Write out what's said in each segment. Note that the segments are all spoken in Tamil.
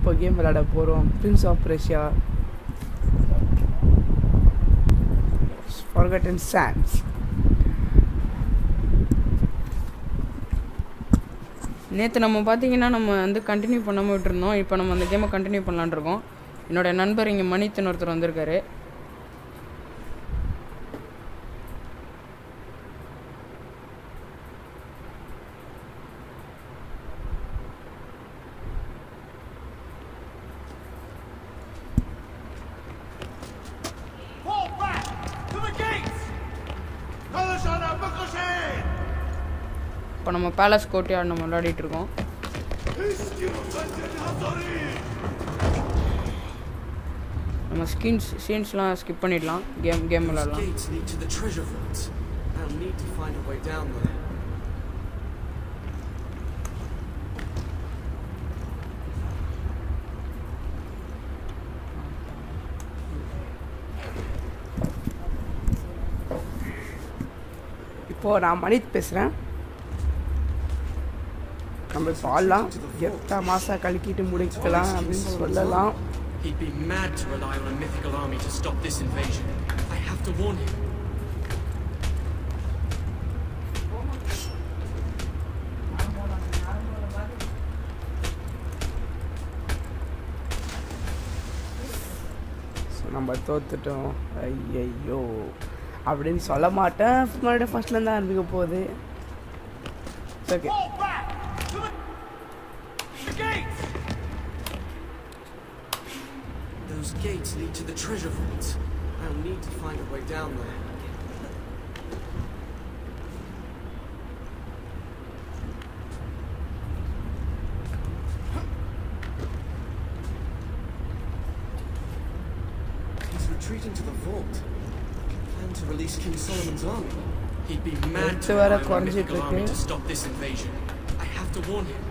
இப்போ கேம் விளையாட போகிறோம் prince of Persia forgotten sands நேற்று நம்ம பார்த்தீங்கன்னா நம்ம வந்து கண்டினியூ பண்ணாமல் விட்டுருந்தோம் இப்போ நம்ம அந்த கேமை கண்டினியூ பண்ணலான்னு இருக்கோம் என்னோட நண்பர் இங்கே மணித்தன் ஒருத்தர் வந்திருக்காரு Fall back! To the gates! Kalashana Bukoshin! இப்போ நம்ம பேலஸ் கோட்டையாடு நம்ம விளையாடிட்டு இருக்கோம் நம்ம ஸ்கின்ஸ் சீன்ஸ்லாம் ஸ்கிப் பண்ணிடலாம் கேம் கேம் விளையாடலாம் Gates lead to the treasure vaults. I'll need to find a way down there. இப்போது நான் மணித் பேசுகிறேன் நம்ம இப்போ ஆடலாம் எத்தனை மாதம் கழிக்கிட்டு முடிக்கலாம் அப்படின்னு சொல்லலாம் He'd be mad to rely on a mythical army to stop this invasion. I have to warn him. So நம்ம தோத்துட்டோம் ஐயையோ அப்படின்னு சொல்ல மாட்டேன் மறுபடியும் ஃபர்ஸ்ட்லேருந்து தான் ஆரம்பிக்க போகுது okay Fall back! To the, the gates! Those gates lead to the treasure vaults. I'll need to find a way down there. He's retreating to the vault. Plan to release King Solomon's army. He'd be mad எடுத்து to வர rely on a குறைஞ்சிட்டு mythical army இருக்கு. to stop this invasion. I have to warn him.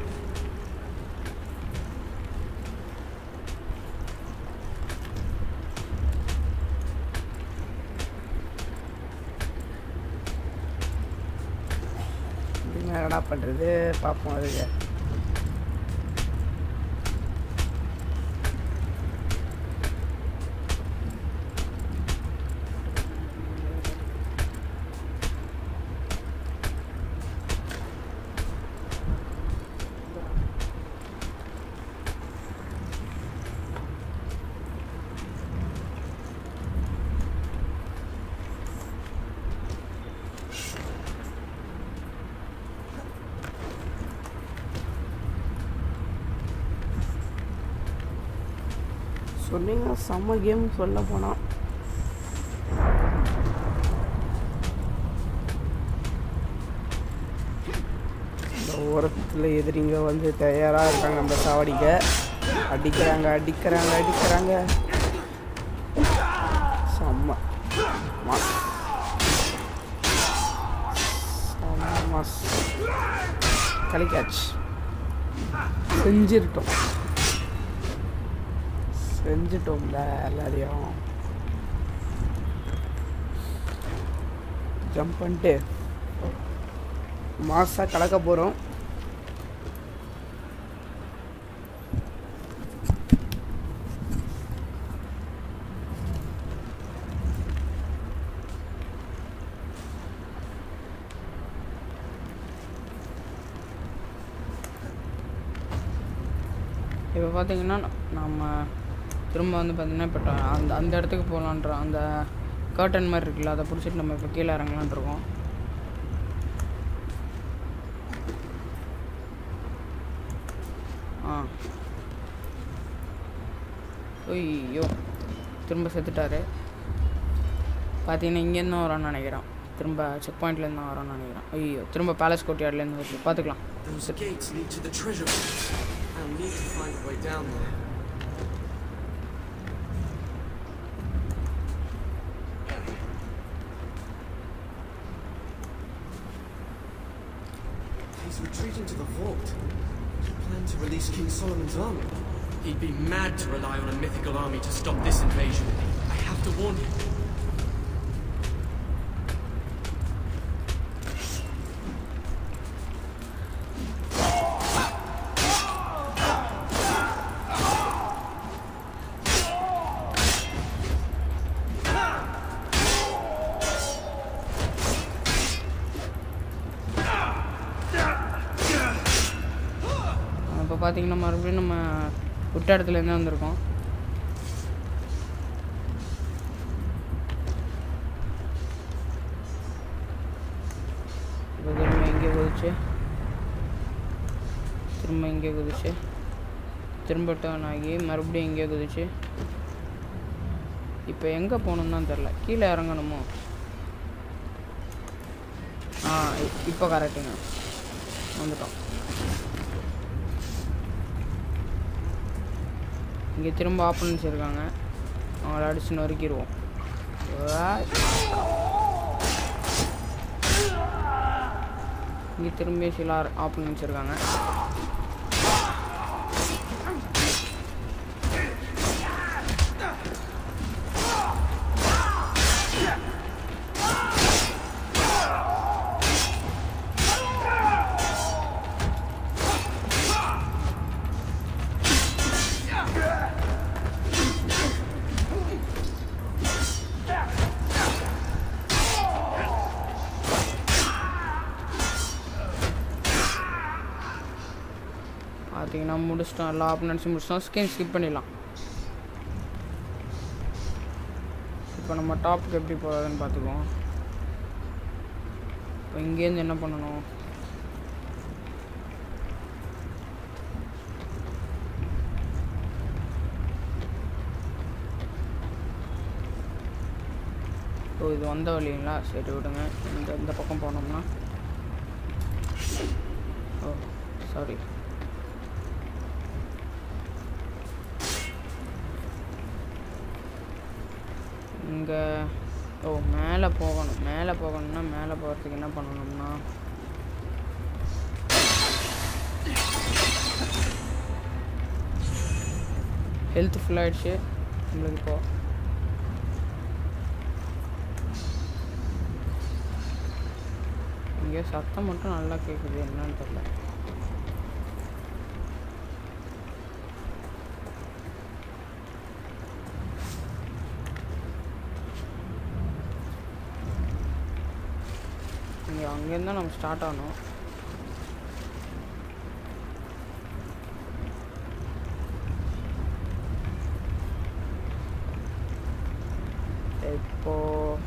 அப்படின்னா என்னடா பண்ணுறது பார்ப்போம் அதுக்கு சொன்னீங்க செம்ம கேம் சொல்ல போனால் இந்த ஓரத்தில் எதிரிங்க வந்து தயாராக இருக்காங்க நம்ம சாவடிக்க அடிக்கிறாங்க அடிக்கிறாங்க அடிக்கிறாங்க செம்ம மாஸ் செம்ம மாஸ் கலிக்காச்சு செஞ்சிருட்டோம் செஞ்சிட்டோம்ல எல்லாரையும் ஜம்ப் பண்ணிட்டு மாசாக கலக்க போகிறோம் இப்போ பார்த்தீங்கன்னா நம்ம திரும்ப வந்து பார்த்தீங்கன்னா இப்போ ட- அந்த அந்த இடத்துக்கு போகலான்ற அந்த கர்டன் மாதிரி இருக்குல்ல அதை பிடிச்சிட்டு நம்ம இப்போ கீழே இறங்கலான் இருக்கோம் ஆ ஐயோ திரும்ப செத்துட்டாரு பார்த்தீங்கன்னா இங்கேருந்து வரோன்னு நினைக்கிறேன் திரும்ப செக் பாயிண்ட்லேருந்து தான் வரோன்னு நினைக்கிறேன் ஐயோ திரும்ப பேலஸ் கோட்டையார்ட்லேருந்து வருது பார்த்துக்கலாம் Those gates lead to the treasure vaults. I'll need to find a way down there. He's retreating to the vault. Plan to release King Solomon's army. He'd be mad to rely on a mythical army to stop this invasion. I have to warn him. பார்த்தீங்கன்னா மறுபடியும் நம்ம விட்ட இடத்துலேருந்தே வந்திருக்கோம் இப்போ திரும்ப இங்கே குதிச்சு திரும்ப இங்கே குதிச்சு திரும்ப டேர்ன் ஆகி மறுபடியும் இங்கே குதிச்சு இப்போ எங்கே போகணுன்னு தான் தெரில கீழே இறங்கணுமோ ஆ இ- இப்போ கரெக்டுங்க வந்துட்டோம் இங்கே திரும்ப ஆப்பனன்ஸ் இருக்காங்க அவங்கள அடிச்சு நொறுக்கிடுவோம் இங்கே திரும்பி சில ஆப்பனன்ஸ் இருக்காங்க பார்த்தீங்கன்னா முடிச்சிட்டோம் எல்லா ஆப்பனன்ஸும் முடிச்சிட்டோம் ஸ்கின் ஸ்கிப் பண்ணிடலாம் இப்போ நம்ம டாப்புக்கு எப்படி போகிறதுன்னு பார்த்துக்குவோம் இப்போ இங்கேருந்து என்ன பண்ணணும் ஓ இது வந்த வழிங்களா சரி விடுங்க இந்த இந்த பக்கம் போனோம்னா ஓ சாரி இங்கே ஓ மேலே போகணும் மேலே போகணும்னா மேலே போகிறதுக்கு என்ன பண்ணணும்னா ஹெல்த் ஃபுல்லாகிடுச்சு நம்மளுக்கு இப்போ இங்கே சத்தம் மட்டும் நல்லா கேட்குது என்னன்னு தெரியல இங்கே அங்கேருந்து தான் நம்ம ஸ்டார்ட் ஆகணும் இப்போ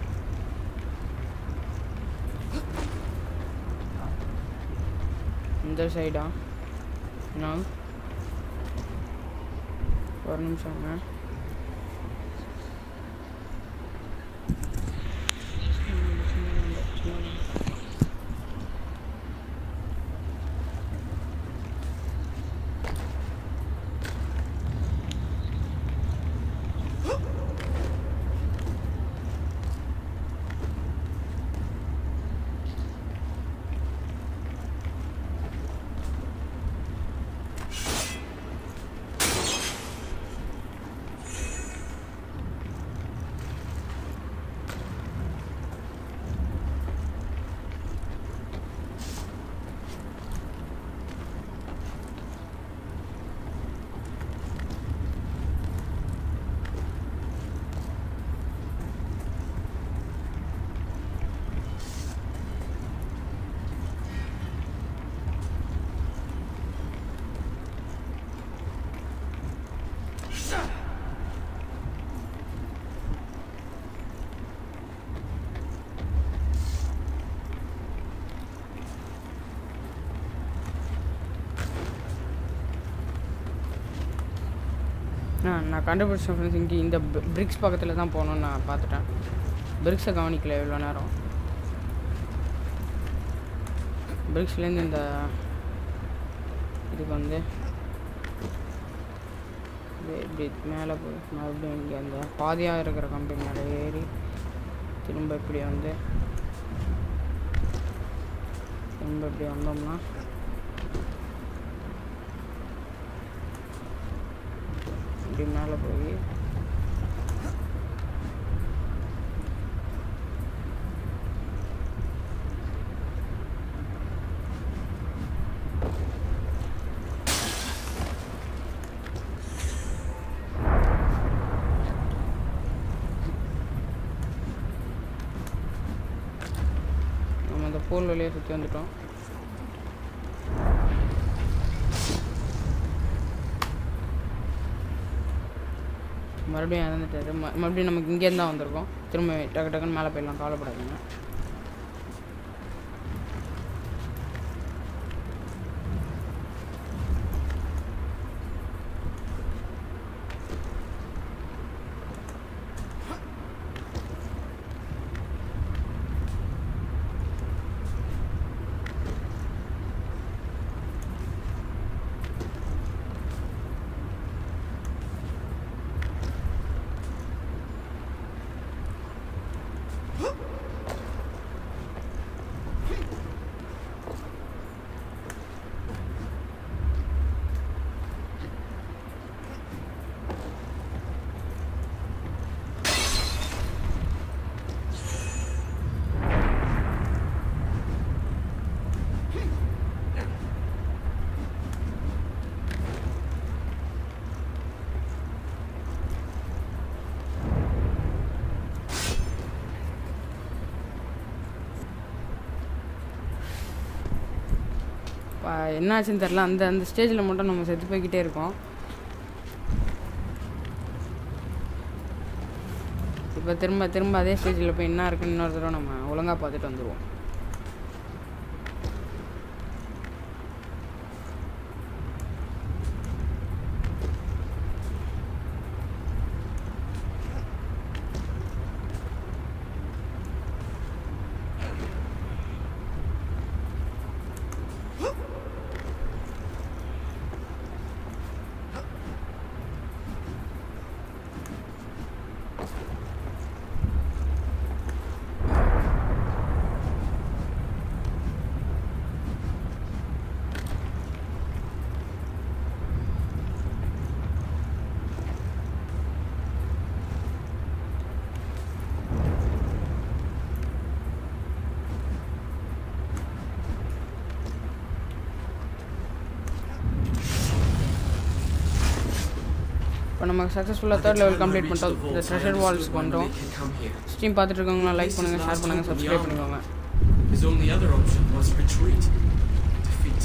இந்த சைடா நான் ஒரு நிமிஷங்க ஆ நான் கண்டுபிடிச்ச ஃப்ரெண்ட்ஸ் இங்கே இந்த பிரிக்ஸ் பக்கத்தில் தான் போகணுன்னு நான் பார்த்துட்டேன் பிரிக்ஸை கவனிக்கல இவ்வளோ நேரம் பிரிக்ஸ்லேருந்து இந்த இதுக்கு வந்து இது இப்படி மேலே போய் மறுபடியும் இங்கே அந்த பாதியாக இருக்கிற கம்பி மேலே ஏறி திரும்ப இப்படி வந்து திரும்ப இப்படி வந்தோம்னா இப்படி மேலே போய் நம்ம அந்த பூல் வழியாக சுற்றி வந்துட்டோம் மறுபடியும் இறந்துட்டாரு ம மறுபடியும் நமக்கு இங்கேருந்து தான் வந்திருக்கோம் திரும்ப டக்கு டக்குன்னு மேலே போயிடலாம் கவலைப்படாதீங்க இப்போ என்னாச்சுன்னு தெரில அந்த அந்த ஸ்டேஜில் மட்டும் நம்ம செத்து போய்கிட்டே இருக்கோம் இப்போ திரும்ப திரும்ப அதே ஸ்டேஜில் போய் என்ன இருக்குன்னு இன்னொரு தடவை நம்ம ஒழுங்காக பார்த்துட்டு வந்துடுவோம் இப்போ நமக்கு சக்ஸஸ்ஃபுல்லாக தேர்ட் லெவல் கம்ப்ளீட் பண்ணிட்டோம் இந்த ட்ரெஷர் வால்ஸ்க்கு வந்துட்டோம் can come here. ஸ்ட்ரீம் பார்த்துட்டு இருக்கவங்களா லைக் பண்ணுங்கள் ஷேர் பண்ணுங்கள் சப்ஸ்கிரைப் பண்ணிக்கோங்க His only other option was retreat. Defeat.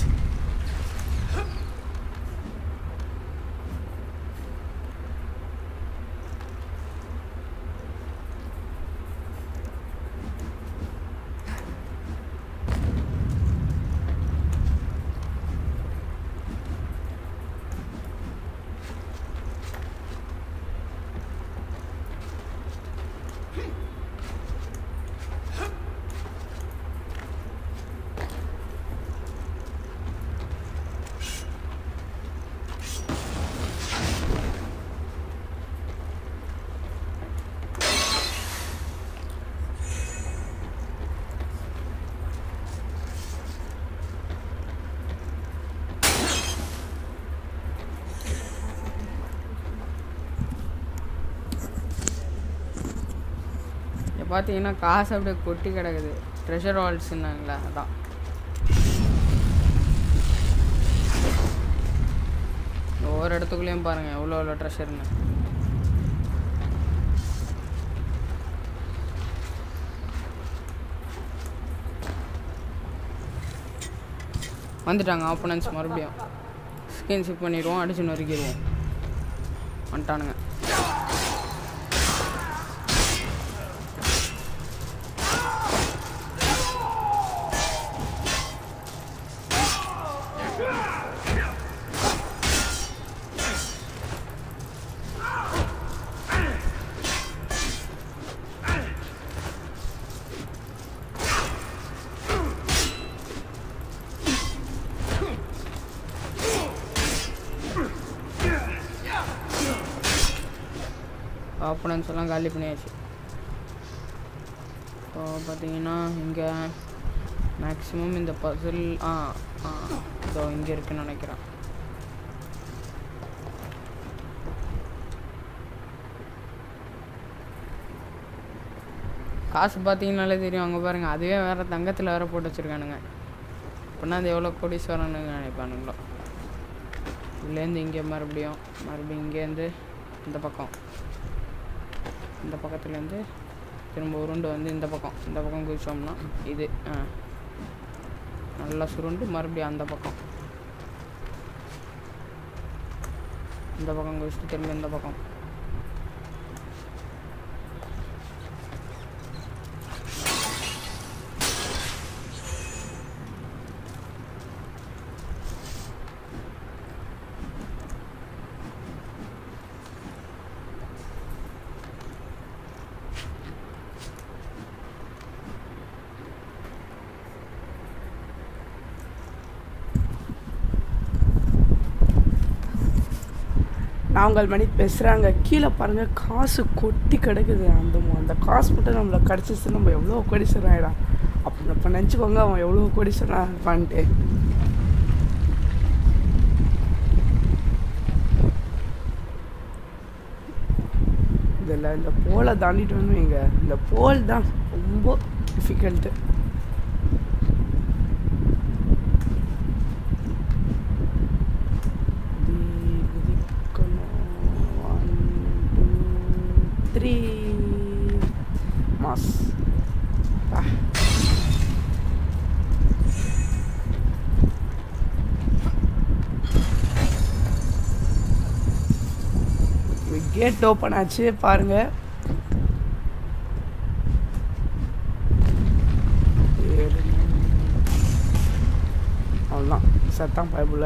இங்கே பார்த்தீங்கன்னா காசு அப்படியே கொட்டி கிடக்குது ட்ரெஷர் வால்ஸ்ன்னாங்களே அதான் ஒவ்வொரு இடத்துக்குள்ளேயும் பாருங்கள் எவ்வளோ எவ்வளோ ட்ரெஷர்னு வந்துட்டாங்க ஆப்போனன்ஸ் மறுபடியும் ஸ்கின் ஷிப் பண்ணிடுவோம் அடிச்சு நொறுக்கிடுவோம் வந்துட்டானுங்க ஆப்போனன்ஸ் எல்லாம் காலி பண்ணியாச்சு இப்போ பார்த்தீங்கன்னா இங்கே மேக்ஸிமம் இந்த பசில் ஆ ஆ இதோ இங்கே இருக்குன்னு நினைக்கிறேன் காசு பார்த்தீங்கனாலே தெரியும் அங்கே பாருங்கள் அதுவே வேறு தங்கத்தில் வேறு போட்டு வச்சுருக்கானுங்க அப்படின்னா அது எவ்வளோ கோடீஸ்வரன்னு நினைப்பானுங்களோ இதுலேருந்து இங்கே மறுபடியும் மறுபடியும் இங்கேருந்து இந்த பக்கம் இந்த பக்கத்துலேருந்து திரும்ப உருண்டு வந்து இந்த பக்கம் இந்த பக்கம் குதிச்சோம்னா இது ஆ நல்லா சுருண்டு மறுபடியும் அந்த பக்கம் இந்த பக்கம் குதிச்சுட்டு திரும்ப இந்த பக்கம் நாங்கள் மணி பேசுகிறாங்க கீழே பாருங்கள் காசு கொட்டி கிடக்குது அந்த மு- அந்த காசு மட்டும் நம்மளை கிடச்சிச்சு நம்ம எவ்வளோ கோடீஸ்வரன் ஆகிடான் அப்போ இப்போ நினச்சிக்கோங்க அவன் எவ்வளோ கோடீஸ்வரன் இருப்பான்ட்டு இதில் இந்த போலை தாண்டிட்டு வந்து வைங்க இந்த போல் தான் ரொம்ப டிஃபிகல்ட்டு த்ரீ மாஸ் கேட் ஓப்பன் ஆச்சு பாருங்க அவ்வளோதான் சத்தான் பயப்புல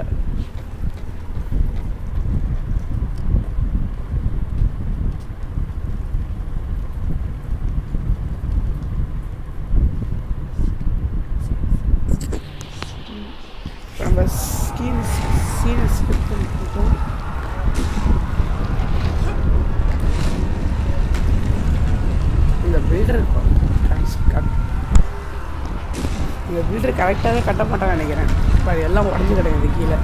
நம்ம ஸ்கீன் சீனை ஸ்கிப் பண்ணிட்டோம் இந்த பில்டர் இந்த பில்டர் கரெக்டாகவே கட்ட மாட்டாங்க நினைக்கிறேன் இப்போ அது எல்லாம் உடஞ்சி கிடக்குது கீழே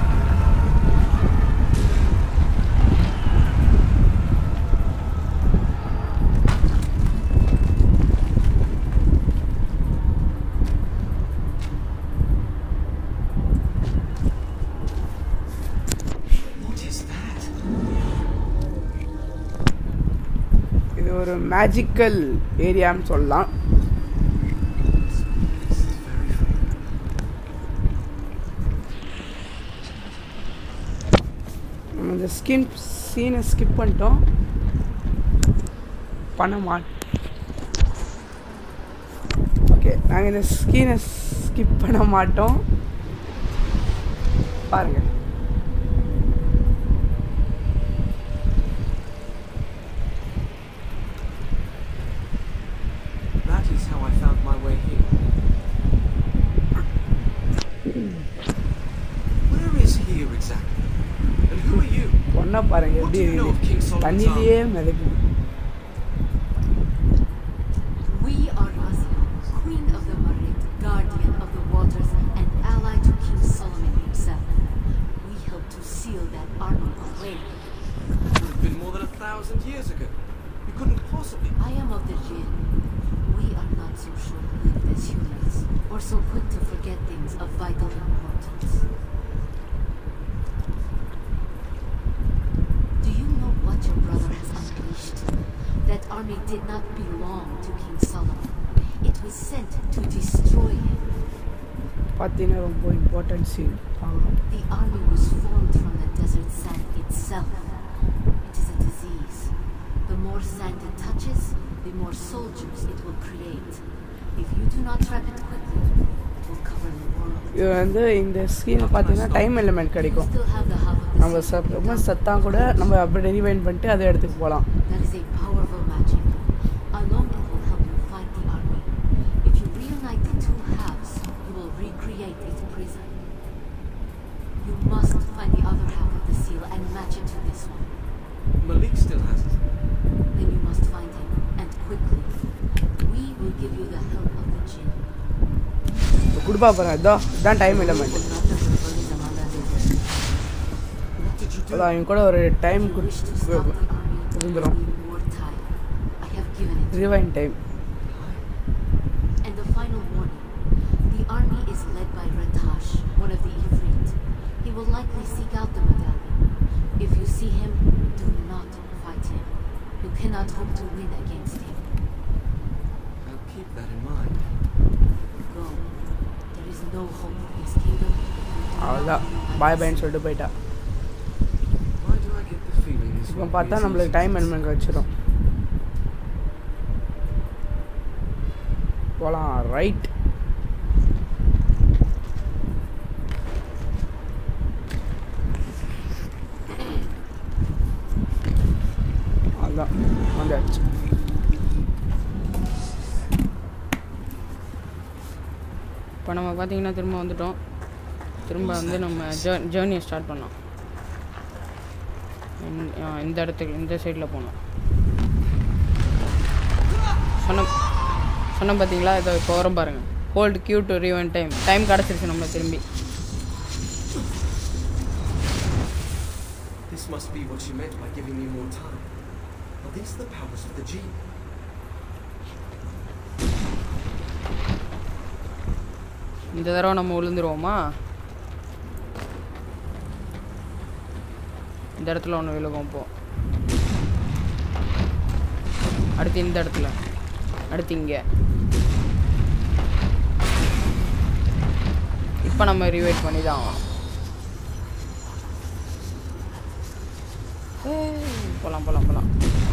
What is that? இது ஒரு மேஜிக்கல் ஏரியான்னு சொல்லலாம் நம்ம இந்த ஸ்கின் சீனை ஸ்கிப் பண்ணிட்டோம் பண்ண மாட்டோம் ஓகே நாங்கள் இந்த ஸ்கீனை ஸ்கிப் பண்ண மாட்டோம் பாருங்கள் That is how I found my way here. Where is here exactly? And who are you? பொண்ணை பாருங்க எப்படி இருக்குது தண்ணியிலேயே மிதக்குது We are Razia, Queen of the Marid, Guardian of the Waters, and ally to King Solomon himself. We helped to seal that army away. Could have been more than a thousand years ago. You couldn't possibly. I am of the Jinn. We are not so short-lived as humans, or so quick to forget things of vital importance. Do you know what your brother has unleashed? That army did not belong to King Solomon. It was sent to destroy him. பார்த்தீங்கன்னா ரொம்ப இம்பார்ட்டன்ட் சீன் பார்க்கணும் The army was formed from the desert sand itself. It is a disease. The more sand it touches, the more soldiers it will create. If you do not trap it quickly, it will cover the world. இது வந்து இந்த ஸ்கீனை பார்த்தீங்கன்னா டைம் எலிமெண்ட் You கிடைக்கும் still have the half of the நம்ம sea. ச ரொம்ப சத்தா கூட நம்ம அப்படி ரிவைண்ட் பண்ணிட்டு அதை எடுத்துக்கு போகலாம் That is a powerful magic. Alone it will help you fight the army. If you reunite the two halves, you will recreate its prison. You must find the other half of the seal and match it to this one. Malik still has it. Then you must find him, and quickly. We will give you the help of the jinn. கொடுப்பா பாருங்க இதோ இதான் time element What did you do? அதான் இவங்க கூட ஒரு time If you wish to stop the army, you இருந்துரும். need more time. I have given it. Rewind time And the final warning. The army is led by Ratash, one of the Ifrit. He will likely seek out the medallion. If you see him, do not fight him. You cannot hope to win against him. I'll keep that in mind. Go. There is no hope for his kingdom. அவ்வளோதான் பாய் பாய்ன்னு சொல்லிட்டு போயிட்டா Why do I get the feeling this இப்போ won't be பார்த்தா as நம்மளுக்கு easy டைம் as எலிமெண்ட் வச்சிடும் போகலாம் ரைட் அதான் வந்தாச்சு இப்போ நம்ம பார்த்தீங்கன்னா திரும்ப வந்துட்டோம் திரும்ப வந்து நம்ம ஜேர்னியை ஸ்டார்ட் பண்ணோம் இந்த- ஆ, இந்த இடத்துக்கு இந்த சைடில் போகணும் சொன்ன சொன்ன பார்த்தீங்களா இதோ இப்போ வரும் பாருங்க hold Q to rewind time time கிடச்சிருச்சு நம்ம திரும்பி This must be what she meant by giving me more time. Are these the powers of the gene? இந்த தடவை நம்ம விழுந்துருவோமா இந்த இடத்துல ஒன்று விழுகும் இப்போ அடுத்து இந்த இடத்துல அடுத்து இங்கே இப்போ நம்ம ரிவைட் பண்ணி தான் ஆகணும் போகலாம் போகலாம் போகலாம்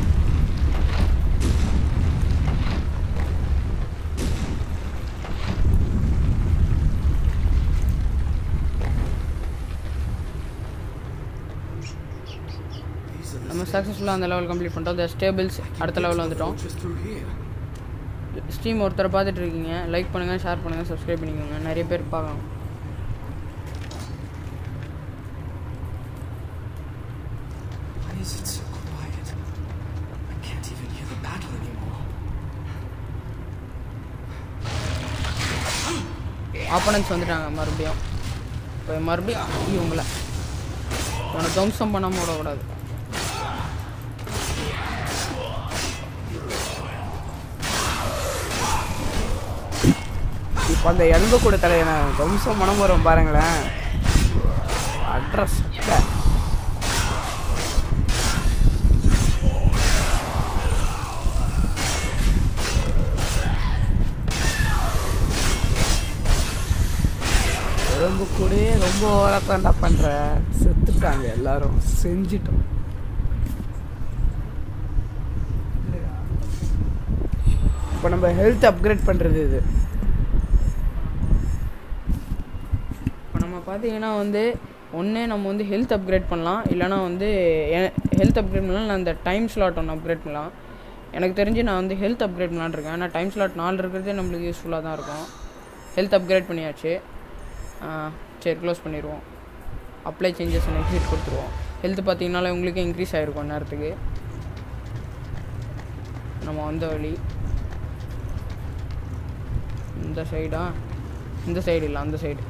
These are the நம்ம stairs. சக்ஸஸ்ஃபுல்லாக அந்த லெவல் கம்ப்ளீட் பண்ணிட்டோம் இந்த ஸ்டேபிள்ஸ் I can அடுத்த get லெவல் to the வந்துட்டோம் fortress through here. ஸ்ட்ரீம் ஒருத்தரை பார்த்துட்டு இருக்கீங்க லைக் பண்ணுங்கள் ஷேர் பண்ணுங்கள் சப்ஸ்கிரைப் பண்ணிக்கோங்க நிறைய பேர் பார்க்கலாம் Why is it so quiet? I can't even hear the battle anymore. Opponents வந்துட்டாங்க மறுபடியும் இப்போ மறுபடியும் இவங்கள இவனை துவம்சம் பண்ணாமல் விடக்கூடாது இப்போ அந்த எலும்பு கூட தலையனை வம்சம் மனம் வரும் பாருங்களேன் அட்ரஸ் எலும்பு கூடயே ரொம்ப ஓரத்தாண்டா பண்ற செத்துட்டாங்க எல்லாரும் செஞ்சிட்டோம் இப்போ நம்ம ஹெல்த் அப்கிரேட் பண்ணுறது இது இப்போ நம்ம பார்த்தீங்கன்னா வந்து ஒன்றே நம்ம வந்து ஹெல்த் அப்கிரேட் பண்ணலாம் இல்லைனா வந்து ஹெல்த் அப்கிரேட் பண்ணலாம் இல்லை அந்த டைம் ஸ்லாட் ஒன்று அப்கிரேட் பண்ணலாம் எனக்கு தெரிஞ்சு நான் வந்து ஹெல்த் அப்கிரேட் பண்ணலான்னு இருக்கேன் ஆனால் டைம் ஸ்லாட் நாலு இருக்கிறதே நம்மளுக்கு யூஸ்ஃபுல்லாக தான் இருக்கும் ஹெல்த் அப்கிரேட் பண்ணியாச்சு ஆ, சரி க்ளோஸ் பண்ணிடுவோம் அப்ளை சேஞ்சஸ் எக்ஸிட் கொடுத்துருவோம் ஹெல்த் பார்த்தீங்கனாலே உங்களுக்கு இன்க்ரீஸ் ஆகிருக்கும் நேரத்துக்கு நம்ம வந்த வழி இந்த சைடா இந்த சைடு இல்லை அந்த சைடு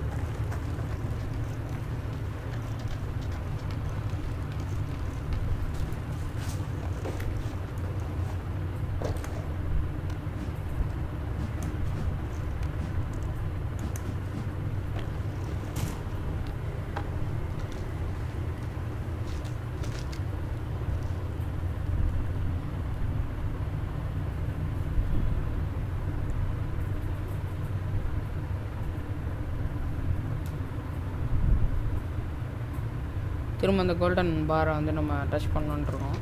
திரும்ப அந்த கோல்டன் பாரை வந்து நம்ம டச் பண்ணணுன்னு இருக்கோம்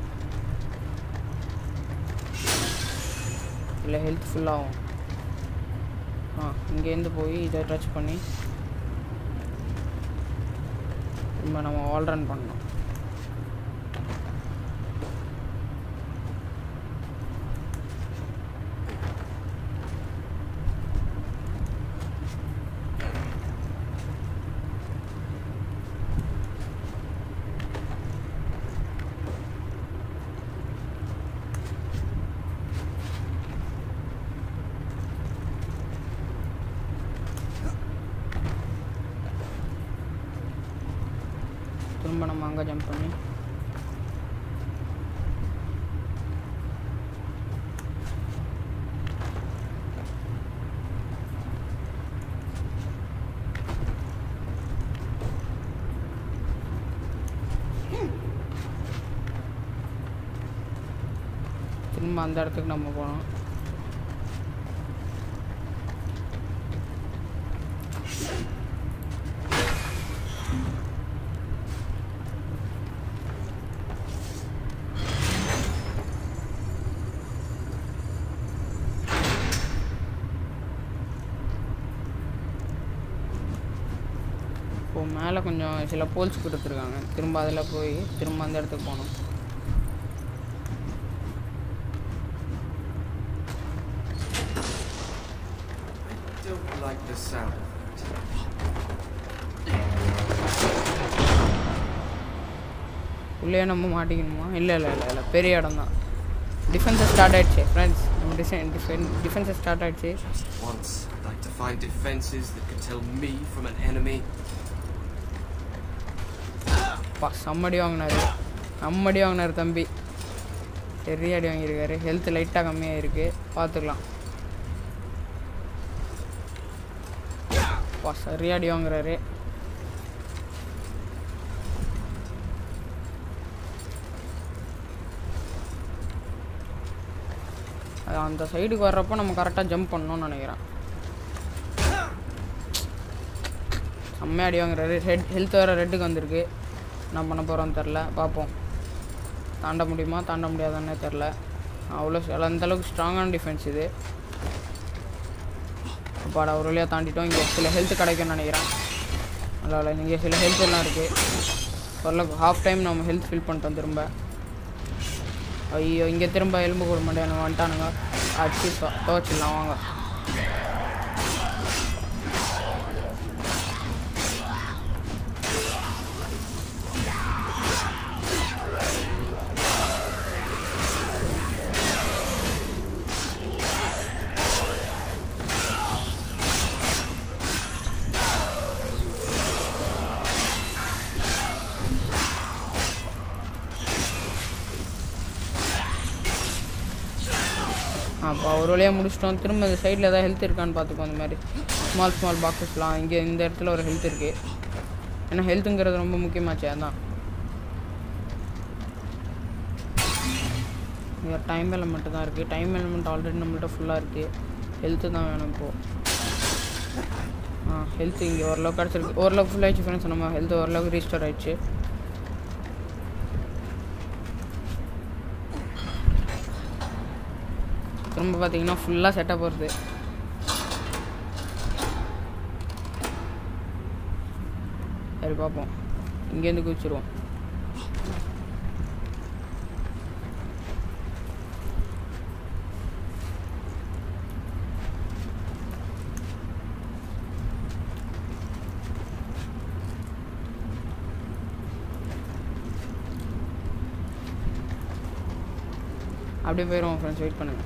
இல்லை ஹெல்த் ஃபுல்லாகும் ஆ இங்கேருந்து போய் இதை டச் பண்ணி திரும்ப நம்ம வால் ரன் பண்ணணும் திரும்ப நம்ம அங்கே ஜம்ப் பண்ணி திரும்ப அந்த இடத்துக்கு நம்ம போனோம் இப்போ மேலே கொஞ்சம் சில போல்ஸ் கொடுத்துருக்காங்க திரும்ப அதில் போய் திரும்ப அந்த இடத்துக்கு போகணும் I don't like the sound of that. உள்ளே நம்ம மாட்டிக்கணுமா இல்லை இல்லை இல்லை இல்லை பெரிய இடம் தான் டிஃபென்ஸை ஸ்டார்ட் ஆயிடுச்சு ஃப்ரெண்ட்ஸ் நம்ம டிசைன் டிஃபென் டிஃபென்ஸை ஸ்டார்ட் ஆயிடுச்சு Just once, I'd like to find defenses that could tell me from an enemy. பா செம்மடி வாங்கினாரு செம்மடி வாங்கினார் தம்பி பெரிய அடி வாங்கியிருக்காரு ஹெல்த் லைட்டாக கம்மியாக இருக்குது பார்த்துக்கலாம் பா சரியா அடி வாங்குறாரு அது அந்த சைடுக்கு வர்றப்போ நம்ம கரெக்டாக ஜம்ப் பண்ணணும்னு நினைக்கிறேன் செம்மையாக அடி வாங்குறாரு ரெட் ஹெல்த் வேறு ரெட்டுக்கு வந்திருக்கு என்ன பண்ண போகிறோன்னு தெரில பார்ப்போம் தாண்ட முடியுமா தாண்ட முடியாதானே தெரில அவ்வளோ அந்த அளவுக்கு ஸ்ட்ராங்கான டிஃபென்ஸ் இது அப்பாடா ஒரு வழியாக தாண்டிட்டோம் இங்கே சில ஹெல்த் கிடைக்கும்னு நினைக்கிறேன் நல்லா இல்லை இங்கே சில ஹெல்த் எல்லாம் இருக்குது ஓரளவுக்கு ஹாஃப் டைம் நம்ம ஹெல்த் ஃபில் பண்ணிட்டோம் திரும்ப ஐயோ இங்கே திரும்ப எலும்பு கூட மாட்டேன் வந்துட்டானுங்க அடிச்சு தொ- துவைச்சிடலாம் வாங்க அப்போ ஒரு வழியாக முடிச்சிட்டோம் திரும்ப இந்த சைடில் ஏதாவது ஹெல்த் இருக்கான்னு பார்த்துக்கோ அந்த மாதிரி ஸ்மால் ஸ்மால் பாக்ஸஸ்லாம் இங்கே இந்த இடத்துல ஒரு ஹெல்த் இருக்குது ஏன்னா ஹெல்த்துங்கிறது ரொம்ப முக்கியமாச்சு அதான் இங்கே டைம் எலமெண்ட் தான் இருக்குது டைம் எலமெண்ட் ஆல்ரெடி நம்மள்ட்ட ஃபுல்லாக இருக்குது ஹெல்த்து தான் வேணும் இப்போது ஆ ஹெல்த் இங்கே ஓரளவுக்கு கிடச்சிருக்கு ஓரளவுக்கு ஃபுல் ஆயிடுச்சு ஃப்ரெண்ட்ஸ் நம்ம ஹெல்த் ஓரளவுக்கு ரீஸ்டோர் ஆயிடுச்சு திரும்ப பார்த்தீங்கன்னா ஃபுல்லாக செட்டப் வருது சரி பார்ப்போம் இங்கேருந்து குதிச்சிருவோம் அப்படியே போயிடுவோம் ஃப்ரெண்ட்ஸ் வெயிட் பண்ணுங்க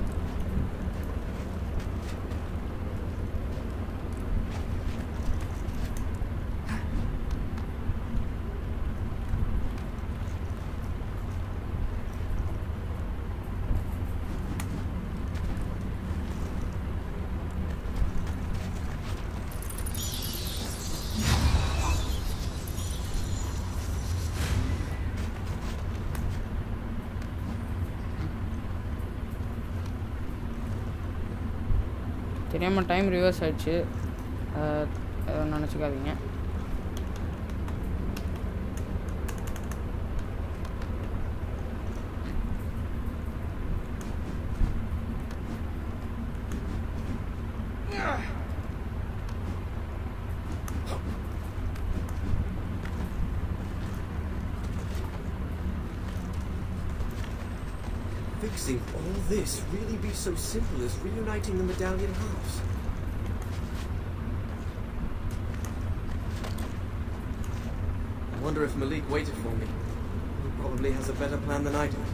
தெரியாமல் டைம் ரிவர்ஸ் ஆயிடுச்சு அஹ், எதுவும் நினச்சிக்காதீங்க Fixing all this really be so simple as reuniting the medallion halves? I wonder if Malik waited for me. He probably has a better plan than I do.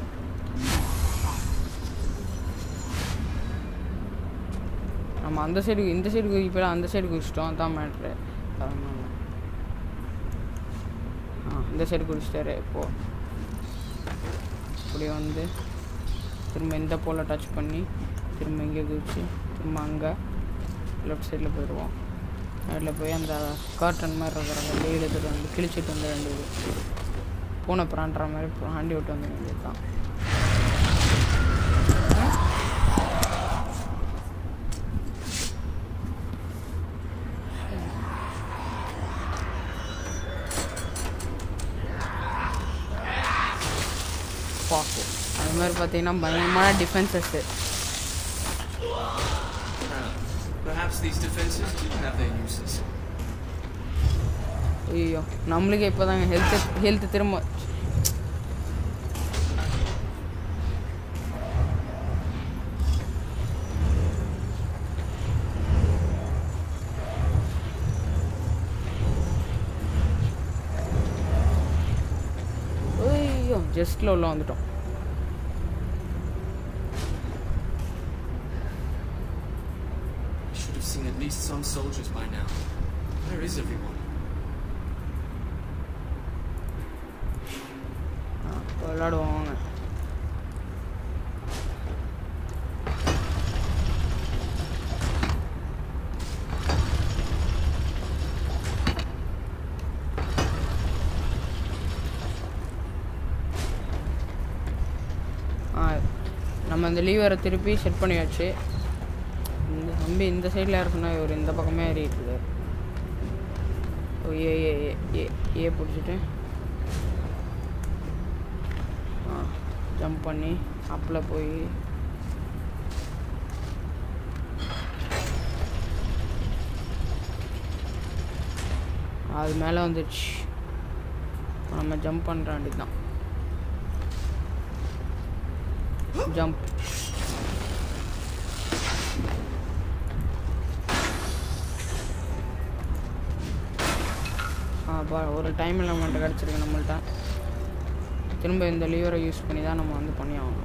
நம்ம அந்த சைடு இந்த சைடு குதிப்பட அந்த சைடு குதிச்சிட்டோம் அதான் மேட்ரு ஆ இந்த சைடு குதிச்சிட்டாரு இப்போ அப்படியே வந்து திரும்ப இந்த போல டச் பண்ணி திரும்ப இங்கே குதிச்சு திரும்ப அங்கே லெஃப்ட் சைடில் போயிடுவோம் அதில் போய் அந்த கார்டன் மாதிரி இருக்கிற அந்த டெய்லி எடுத்துகிட்டு வந்து கிழிச்சிட்டு வந்து ரெண்டு இது பூனை பிராண்டுற மாதிரி ஹாண்டி விட்டு வந்து வேண்டியது தான் பார்ப்போம் அது மாதிரி பார்த்தீங்கன்னா பயங்கரமான டிஃபென்சஸ்ஸு Perhaps these defenses do have their uses. ஐயோ நம்மளுக்கு இப்போ தாங்க ஹெல்த் ஹெல்த் திரும்ப ஐயோ ஜஸ்ட்டில் உள்ள வந்துட்டோம் I should have seen at least some soldiers by now. Where is everyone? ஆ, இப்போ விளாடுவோம் வாங்க ஆ நம்ம அந்த லீவரை திருப்பி செட் பண்ணியாச்சு இந்த தம்பி இந்த சைடில் இருக்குன்னா இவர் இந்த பக்கமே ஏறிட்டு இருக்காரு ஓ ஏ ஏ ஏ ஏ ஏ பிடிச்சிட்டு ஆ ஜம்ப் பண்ணி அப்பில் போய் அது மேலே வந்துடுச்சு நம்ம ஜம்ப் பண்ணுற வேண்டி தான் ஜம்ப் ஆ பா ஒரு டைம் நம்மள்ட்ட கிடச்சிருக்கு நம்மள்ட்ட திரும்ப இந்த லீவரை யூஸ் பண்ணி தான் நம்ம வந்து பண்ணி ஆகணும்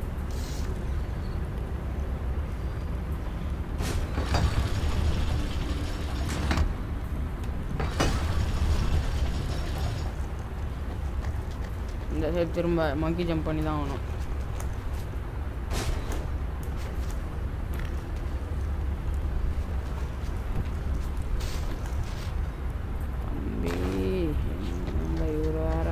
இந்த சைடு திரும்ப மங்கி ஜம்ப் பண்ணி தான் ஆகணும் தம்பி என்னங்க இவர் வேற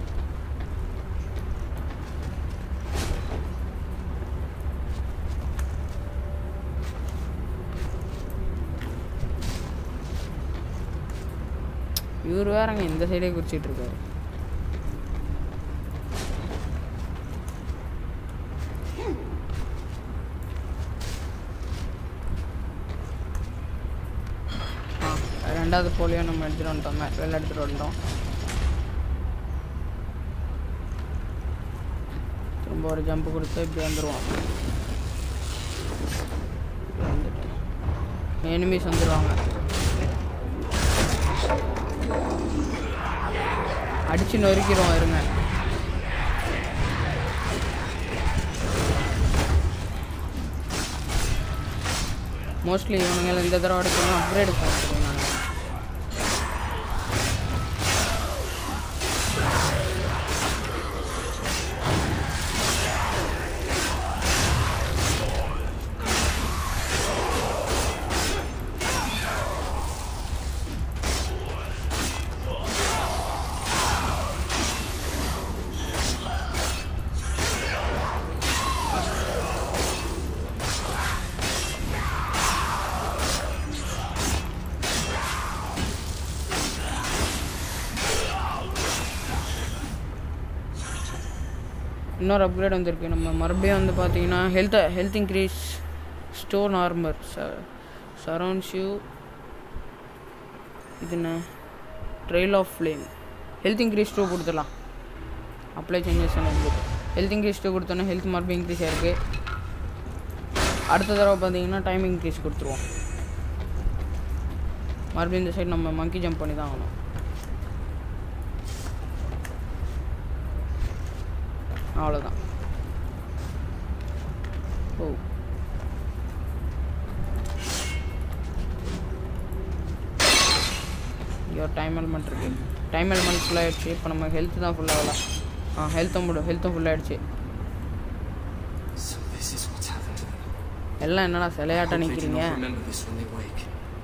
இவர் வேறங்க இந்த சைடே குடிச்சிட்டு இருக்காரு ஆ ரெண்டாவது போலியோ நம்ம எடுத்துகிட்டு வந்துட்டோம் மே- வெளில எடுத்துகிட்டு வந்துட்டோம் திரும்ப ஒரு ஜம்ப் கொடுத்து இப்படி வந்துடுவோம் எனிமீஸ் வந்துடுவாங்க அடிச்சு நொறுக்கிடுவோம் இருங்க மோஸ்ட்லி இவனுங்க இந்த தடவை அடிச்சோம்னா அப்கிரேடு பார்த்துருவேன் நான் இன்னொரு அப்கிரேட் வந்திருக்கு நம்ம மறுபடியும் வந்து பார்த்தீங்கன்னா health health increase stone armor surrounds you இது என்ன trail of flame health increase two கொடுத்துடலாம் அப்ளை சேஞ்சஸ் வந்து ஹெல்த் இன்க்ரீஸ் டூ கொடுத்தோன்னா ஹெல்த் மறுபடியும் இன்க்ரீஸ் ஆயிருக்கு அடுத்த தடவை பார்த்தீங்கன்னா டைம் இன்க்ரீஸ் கொடுத்துருவோம் மறுபடியும் இந்த சைடு நம்ம மங்கி ஜம்ப் பண்ணி தான் ஆகணும் அவ்வளோதான் ஓ ஐயோ டைம் எலிமெண்ட் இருக்கு டைம் எலிமெண்ட் ஃபுல்லாகிடுச்சு இப்போ நம்ம ஹெல்த் தான் ஃபுல்லாகல ஆ ஹெல்த்தும் முடி ஹெல்த்தும் ஃபுல்லாகிடுச்சு So this is what's happened to them. எல்லாம் என்னடா சிலையாட்ட Hope they do நிற்கிறீங்க not remember this when they wake.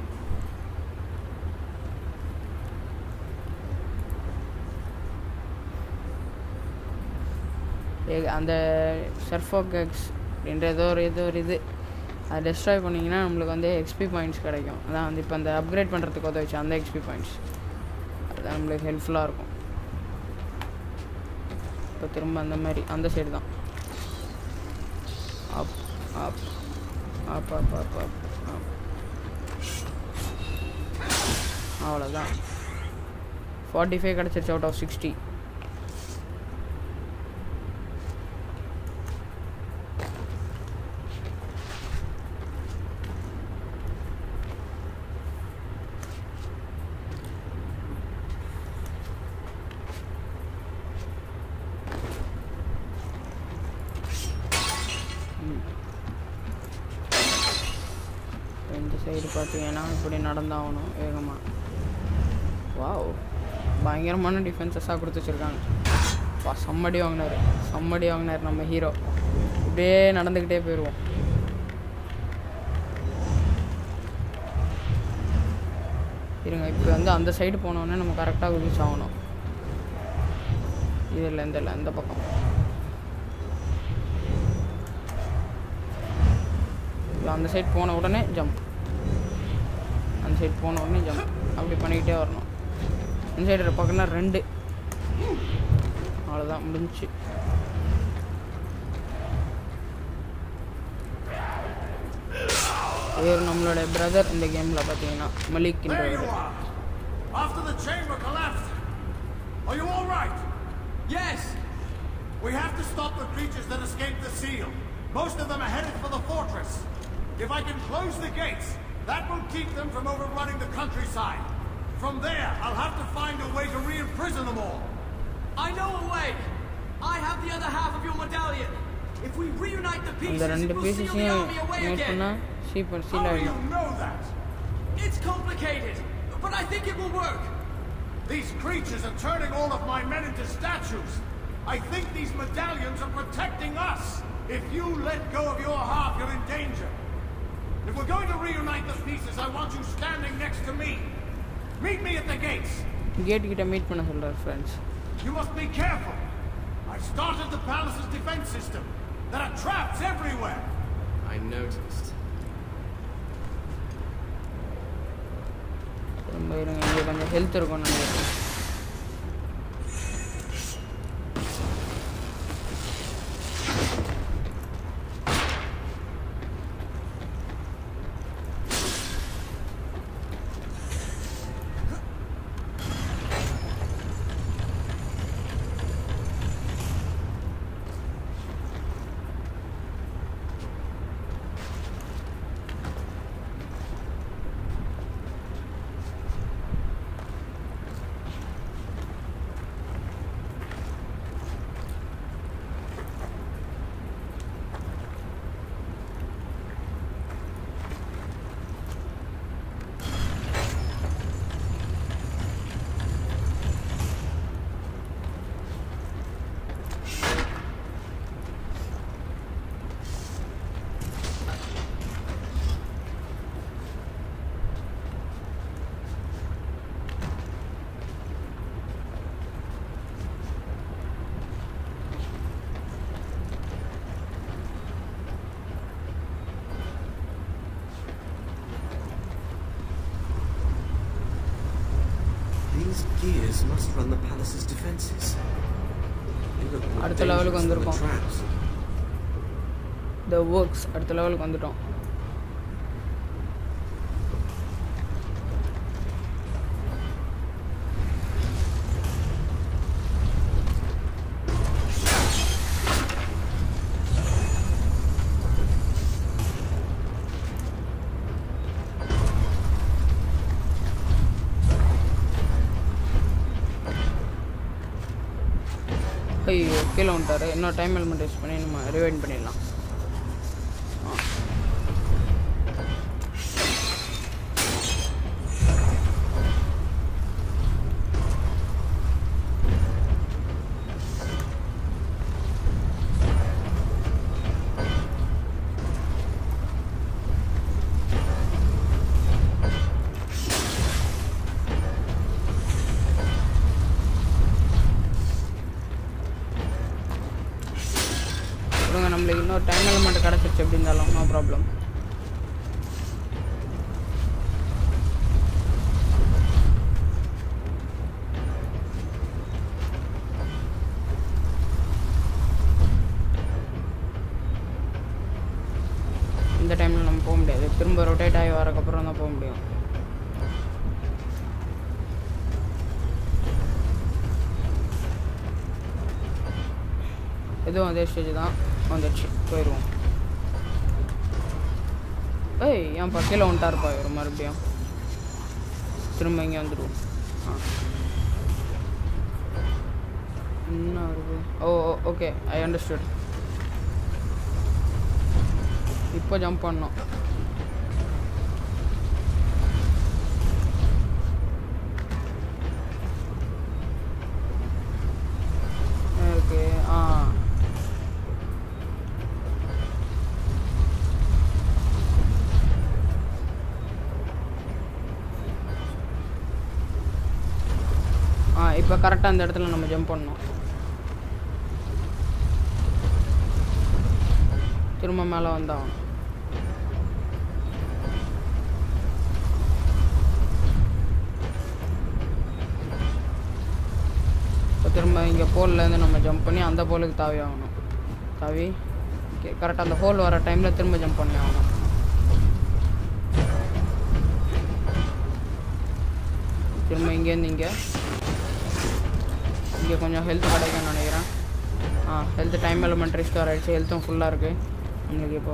ஏ- அந்த சர்ஃபோகக்ஸ் அப்படின்ற ஏதோ ஒரு ஏதோ ஒரு இது அதை டெஸ்ட்ராய் பண்ணிங்கன்னா நம்மளுக்கு வந்து எக்ஸ்பி பாயிண்ட்ஸ் கிடைக்கும் அதான் வந்து இப்போ அந்த அப்கிரேட் பண்ணுறதுக்கு உதவிச்சு அந்த எக்ஸ்பி பாயிண்ட்ஸ் அதுதான் நம்மளுக்கு ஹெல்ப்ஃபுல்லாக இருக்கும் இப்போ திரும்ப அந்த மாதிரி அந்த சைடு தான் அப் up up up up up up அவ்வளோதான் ஃபார்ட்டி ஃபைவ் கிடச்சிருச்சு அவுட் ஆஃப் சிக்ஸ்டி ம். இந்த சைடு பார்த்தீங்கன்னா இப்படி நடந்தாகணும் வேகமாக வாவ் பயங்கரமான டிஃபென்சஸாக கொடுத்து வச்சுருக்காங்க வா செம்மடி வாங்கினார் செம்மடி வாங்கினார் நம்ம ஹீரோ இப்படியே நடந்துக்கிட்டே போயிடுவோம் இருங்க இப்போ வந்து அந்த சைடு போனோடனே நம்ம கரெக்டாக குதிச்சு ஆகணும் இது இல்லை இந்த இல்லை இந்த பக்கம் இப்போ அந்த சைடு போன உடனே ஜம்ப் அந்த சைடு போன உடனே ஜம்ப் அப்படி பண்ணிக்கிட்டே வரணும் இந்த சைடு பக்கம்னா ரெண்டு அவ்வளோதான் முடிஞ்சுச்சு இவர் நம்மளோட பிரதர் இந்த கேமில் பார்த்தீங்கன்னா மலிக் There you என்றவர் are. After the chamber collapsed. Are you all right? Yes! We have to stop the creatures that escaped the seal. Most of them are headed for the fortress. If I can close the gates, that will keep them from overrunning the countryside. From there, I'll have to find a way to re-imprison them all. I know a way! I have the other half of your medallion. If we reunite the அந்த pieces, ரெண்டு it will seal the பீசஸையும் army away மேட் again. பண்ணால் சீப்பர் சீல் How do you ஆகிடும் know that? It's complicated, but I think it will work. These creatures are turning all of my men into statues. I think these medallions are protecting us. If you let go of your half, you're in danger. If we're going to reunite the pieces, I want you standing next to me. Meet me at the gates. Gate கிட்ட மீட் பண்ண சொல்கிறார் friends You must be careful. I've started the palace's defense system. There are traps everywhere. I noticed. ரொம்ப இருங்க இங்கே கொஞ்சம் ஹெல்த் இருக்கும் நினைக்கிறேன் These gears must run the palace's defenses. They look more அடுத்த level க்கு dangerous than the வந்திருக்கோம். traps. த ஒர்க்ஸ் அடுத்த லெவலுக்கு வந்துட்டோம் ஐயோ கீழே வந்துட்டாரு இன்னும் டைம் எலிமெண்ட் யூஸ் பண்ணி நம்ம ரிவைண்ட் பண்ணிடலாம் ஆ கொடுங்க நம்மளுக்கு இன்னொரு டைம் எலிமெண்ட் கிடச்சிருச்சு எப்படி இருந்தாலும் நோ ப்ராப்ளம் இந்த டைமில் நம்ம போக முடியாது திரும்ப ரொட்டேட் ஆகி வரக்கப்புறம் தான் போக முடியும் இதுவும் அதே ஸ்டேஜ் தான் வந்துடுச்சு போயிடுவோம் ஏய் என் பக்கையில் வந்துட்டாருப்பா இவர் மறுபடியும் திரும்ப இங்கே வந்துடுவோம் ஆ என்ன வருது ஓ ஓகே ஐ அண்டர்ஸ்டுட் இப்போ ஜம்ப் பண்ணோம் ஓகே ஆ ஆ இப்போ கரெக்டாக அந்த இடத்துல நம்ம ஜம்ப் பண்ணோம் திரும்ப மேலே வந்தாகணும் இப்போ திரும்ப இங்கே போல்லேருந்து நம்ம ஜம்ப் பண்ணி அந்த போலுக்கு தாவி ஆகணும் தாவி ஓகே கரெக்டாக அந்த ஹோல் வர டைமில் திரும்ப ஜம்ப் பண்ணி ஆகணும் திரும்ப இங்கேருந்து இங்கே இங்கே கொஞ்சம் ஹெல்த் கிடைக்கும்னு நினைக்கிறேன் ஆ ஹெல்த் டைம் எலமெண்ட் ரிஸ்டோர் ஆகிடுச்சு ஹெல்த்தும் ஃபுல்லாக இருக்குது நம்மளுக்கு இப்போ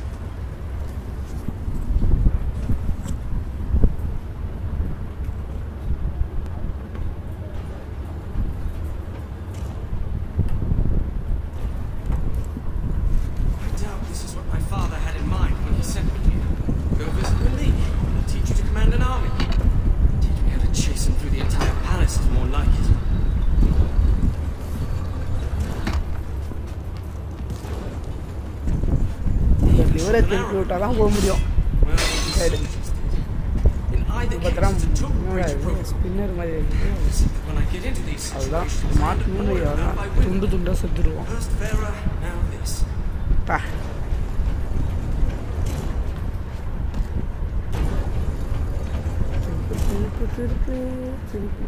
I doubt this is what my father had in mind when he sent me here. Go visit Raleigh. He'll teach you to command an army. Teaching me how to chase him through the entire palace is more like it. இந்த லிவரை திருப்பி விட்டால் தான் போக முடியும் Well, I'm Head. interested. In either பத்திரம் case, it's a two-bridge program. Spinner மாதிரி இருக்குது So that when I get into these அதுதான் situations, I மாட்டணும் deploy எவ்வளோ now by wind. துண்டு துண்டாக செத்துருவோம் First Farah, now this. பா திருப்பு திருப்பு திருப்பு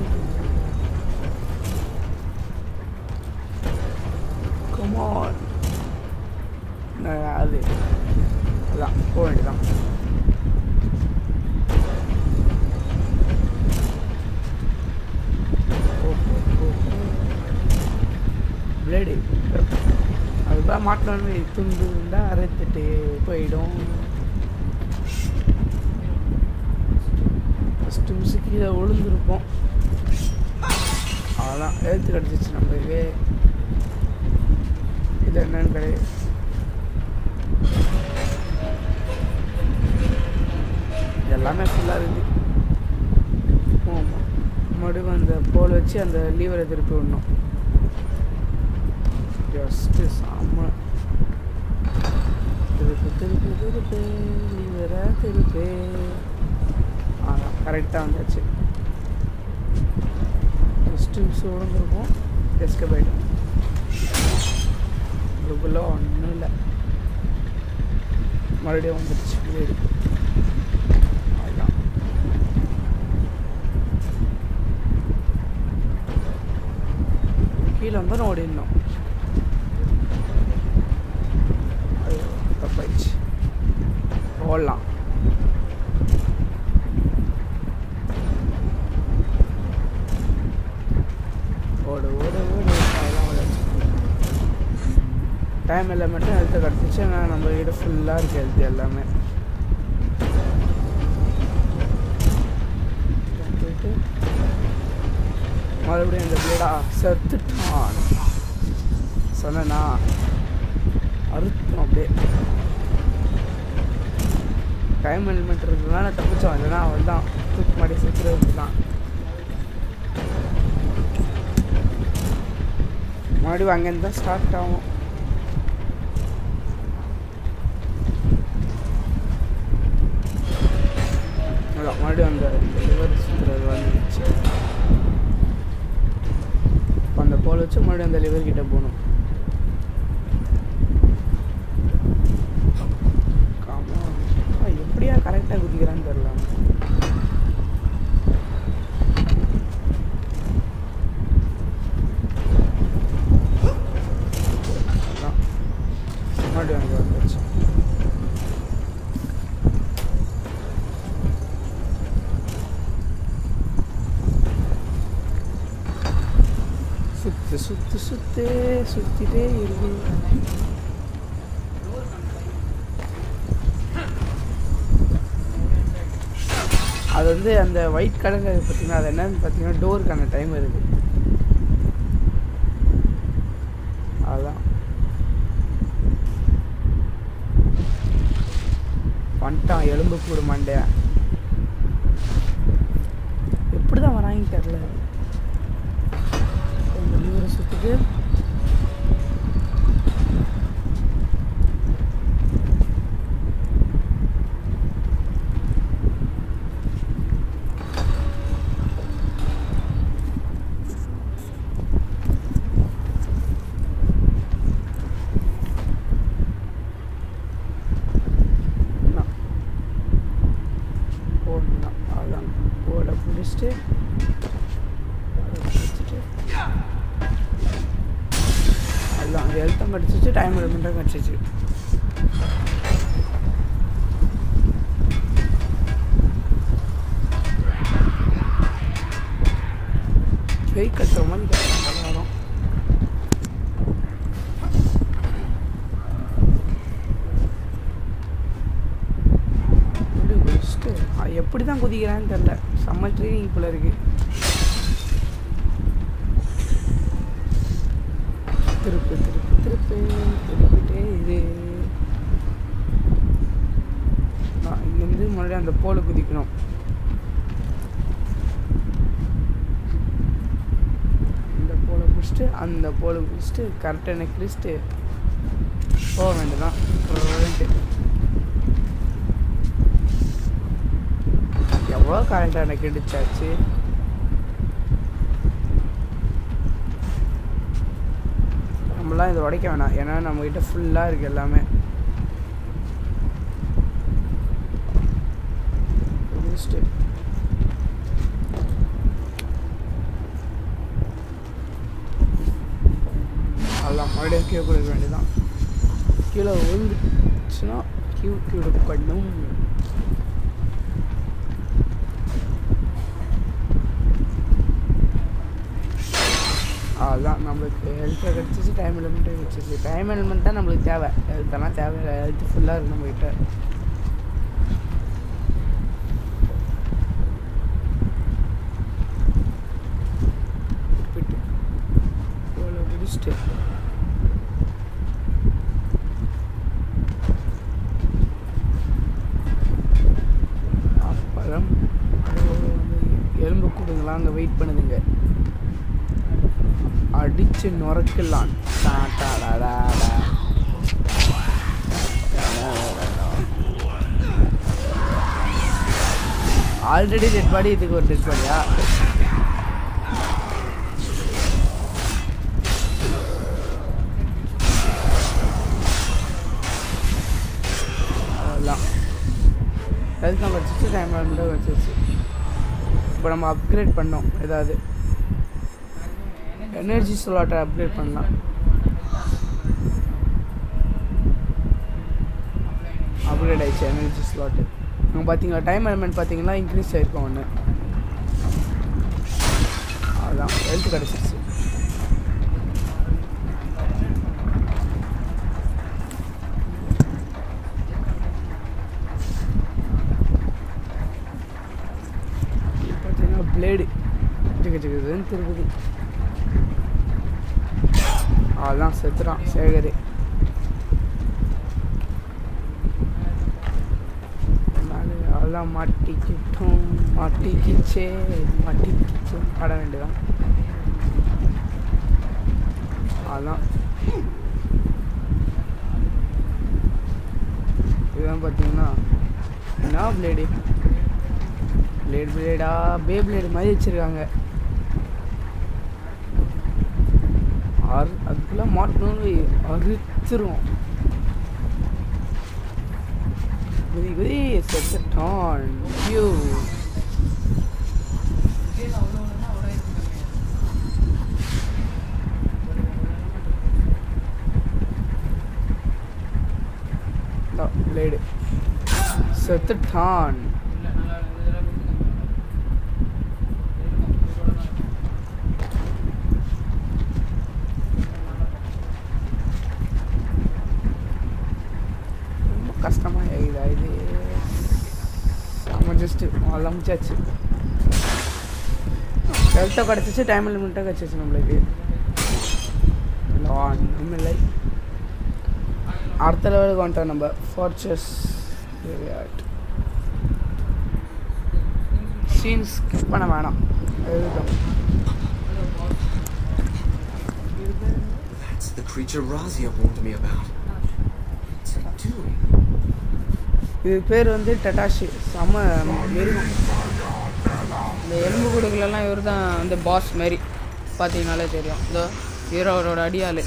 கமான் அது அதான் போக வேண்டியதான் பிளேடு அதுதான் மாட்டோன்னு துண்டு இருந்தால் அரைத்துட்டு போயிடும் ஃபஸ்ட்டு மிஸ் கீழே விழுந்திருப்போம் அவ்வளோதான் எழுத்து கிடச்சிச்சு நம்மளுக்கு இது என்னன்னு கிடையாது எல்லாமே ஃபுல்லாக இருக்குது ஆமாம் மறுபடியும் அந்த போல் வச்சு அந்த லீவரை திருப்பி விடணும் ஜஸ்ட்டு சாம திருப்பு திருப்பு திருப்பு லீவரை திருப்பு அதான் கரெக்டாக வந்தாச்சு ஜஸ்ட்டு மிஸ் விழுந்துருப்போம் எஸ்கேப் ஆகிடும் இதுக்குள்ளே ஒன்றும் இல்லை மறுபடியும் வந்துடுச்சு வீடு அதுதான் கீழே வந்து ஓடிடணும் ஐயோ தப்பாயிடுச்சு ஓடலாம் ஓடு ஓடு ஓடு அதெல்லாம் ஓடாச்சு டைம் எல்லாம் மட்டும் ஹெல்த்து கிடச்சிச்சு ஆனால் நம்ம கிட்ட ஃபுல்லாக இருக்குது ஹெல்த் எல்லாமே போயிட்டு மறுபடியும் இந்த பிளேடா செத்துட்டான் சொன்னா அறுத்தோம் அப்படியே டைம் எலிமெண்ட் இருக்கிறதுனால தப்பிச்சோம் இல்லைன்னா அவள் தான் தூக்கு மாடி செத்துறது தான் மறுபடியும் அங்கேருந்து தான் ஸ்டார்ட் ஆகும் அதான் மறுபடியும் அந்த லிவர் சுற்றுறது வந்துச்சு இப்போ அந்த போல் வச்சு மறுபடியும் அந்த லிவர் கிட்ட போகணும் Come on. ஆ, எப்படியா கரெக்டாக குதிக்கிறான்னு தெரியல அவன். அதான். மறுபடியும் அங்கே வந்துச்சு சுத்து சுத்து சுத்து சுத்திட்டே இருக்கு அது வந்து அந்த ஒயிட் கலர் பார்த்தீங்கன்னா அது என்னன்னு பார்த்தீங்கன்னா டோருக்கான டைம் இருக்கு அதுதான் வந்துட்டான் எலும்பு கூடு மண்டையன் எப்படி தான் வராங்கன்னு தெரில இந்த லீவரை சுற்றிட்டு போடலாம் அதான் போட பிடிச்சிட்டு அதை பிடிச்சிட்டு அதான் ஹெல்த்தும் கிடச்சிச்சு டைம் எலிமெண்ட்டும் கிடச்சிச்சு வெயிட் கட்டுற மாதிரி கட்டுறாங்க வரும் அப்படி குதிச்சுட்டு அவன் எப்படி தான் குதிக்கிறான்னு தெரில செம்ம ட்ரைனிங் போல இருக்கு திருப்பு திருப்பு திருப்பு திருப்பிட்டே இரு நான் இங்கேருந்து மறுபடியும் அந்த போல குதிக்கணும் இந்த போல பிடிச்சிட்டு அந்த போல பிடிச்சிட்டு கரெக்டாக எனக்கு பிடிச்சிட்டு போக வேண்டியதான் எவ்வளோ கரண்ட் எனக்கு இடிச்சாச்சு நம்மளாம் இதை உடைக்க வேணாம் ஏன்னா நம்மக்கிட்ட ஃபுல்லாக இருக்குது எல்லாமே முடிச்சுட்டு அதெல்லாம் மறுபடியும் கீழே கொடுக்க வேண்டியதான் கீழே விழுந்துச்சுன்னா கியூ கொடுக்கணும் அதான் நம்மளுக்கு ஹெல்த்தை கிடச்சிச்சு டைம் எலிமெண்ட்டும் கிடச்சிச்சு டைம் எலிமெண்ட் தான் நம்மளுக்கு தேவை ஹெல்த்தெல்லாம் தேவையில்லை ஹெல்த் ஃபுல்லாக இருக்கு நம்மகிட்ட போயிட்டு இவ்வளோ முடிச்சுட்டு அப்புறம் எலும்பு கூடுங்களாம் அங்கே வெயிட் பண்ணுதுங்க அடிச்சு நுறக்கலாம் டாடாடாடா. ஆல்ரெடி டெட் பாடி இதுக்கு ஒரு டெட் பாடியா அதெல்லாம் ஹெல்த் நம்ம வச்சுச்சு டைம் மட்டும் வச்சிருச்சு இப்போ நம்ம அப்கிரேட் பண்ணோம் ஏதாவது எனர்ஜி ஸ்லாட்டை அப்கிரேட் பண்ணலாம் அப்கிரேட் ஆயிடுச்சு எனர்ஜி ஸ்லாட்டு நம்ம பார்த்தீங்களா டைம் எலிமெண்ட் பார்த்தீங்கன்னா இன்க்ரீஸ் ஆயிருக்கும் ஒன்று அதான் ஹெல்த் கிடச்சிருச்சு இது பார்த்தீங்கன்னா பிளேடு ஜிக ஜிகுதுன்னு திருப்பதி அதான் செத்துறான் சேகர் அதெல்லாம் மாட்டிக்கிட்டோம் மாட்டிக்கிச்சே மாட்டிக்கிச்சே பாட வேண்டியதான் அதான் இதுதான் பார்த்தீங்கன்னா என்ன பிளேடு பிளேட் பிளேடா பே பிளேடு மாதிரி வச்சுருக்காங்க அறு அதுக்கெல்லாம் மாட்டணும்னு அறுத்துரும் குதி குதி செத்துட்டான் ஐயோ பிளேடு செத்துட்டான் ரொம்ப கஷ்டமாக இருக்குதா இது நம்ம ஜஸ்ட்டு அதெல்லாம் முடிச்சாச்சு ஹெல்த்தை கிடச்சிச்சு டைம் லிமிட்டாக கிடச்சிச்சு நம்மளுக்கு ஒன்றும் இல்லை அடுத்த லெவலுக்கு வந்துட்டோம் நம்ம ஃபார்ச்சஸ் சீன் ஸ்கிப் பண்ண வேணாம் அதுதான் That's the creature Razia warned me about. What's it doing? இது பேர் வந்து டட்டாஷி செம மிருகம் இந்த எலும்பு கூடுகளெல்லாம் இவர் தான் அந்த பாஸ் மாரி பார்த்தீங்கனாலே தெரியும் இதோ ஹீரோவோட அடியாள்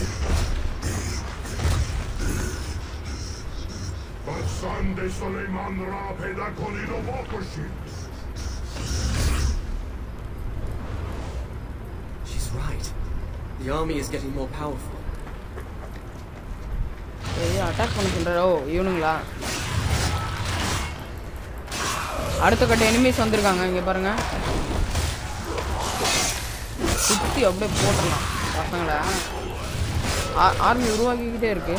Vassan de Soleiman Ra Pedakolido Bokoshi. She's right. The army is getting more powerful. ஏய் அட்டாக் பண்ண சொல்கிறாரோ இவனுங்களா அடுத்த கட்ட எனிமீஸ் வந்திருக்காங்க இங்கே பாருங்க சுற்றி அப்படியே போட்டுடலாம் பசங்களை ஆர்மி உருவாக்கிக்கிட்டே இருக்கு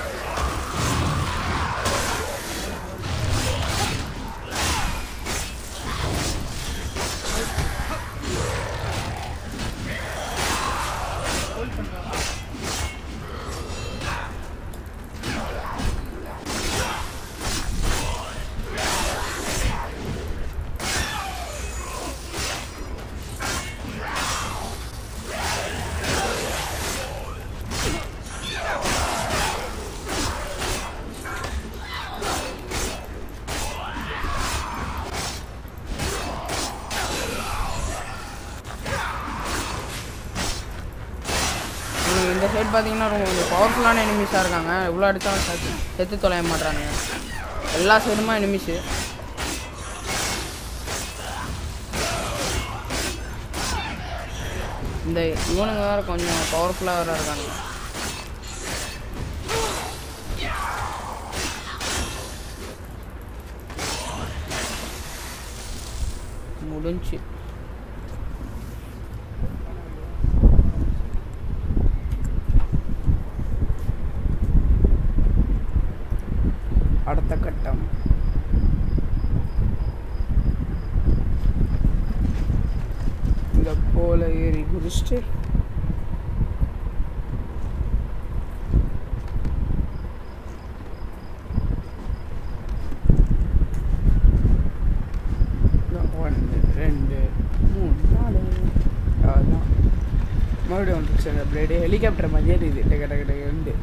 இவனுங்க இந்த சைடு பார்த்தீங்கன்னா ரொம்ப கொஞ்சம் பவர்ஃபுல்லான எனிமீஸாக இருக்காங்க இவ்வளோ அடித்தாலும் செத்து செத்து தொலைய மாட்றானுங்க எல்லா சைடுமா எனிமீஸு இந்த இவனுங்க வேறு கொஞ்சம் பவர்ஃபுல்லாக வேறு இருக்காங்க முடிஞ்சு அடுத்த கட்டம் இந்த போல ஏறி குதிச்சுட்டு ஒன்று ரெண்டு மூணு நாலு அவ்வளோதான் மறுபடியும் வந்துச்சு அந்த பிளேடு ஹெலிகாப்டர் மாதிரியே இருக்குது டக்கு டக்கு டக்குண்டு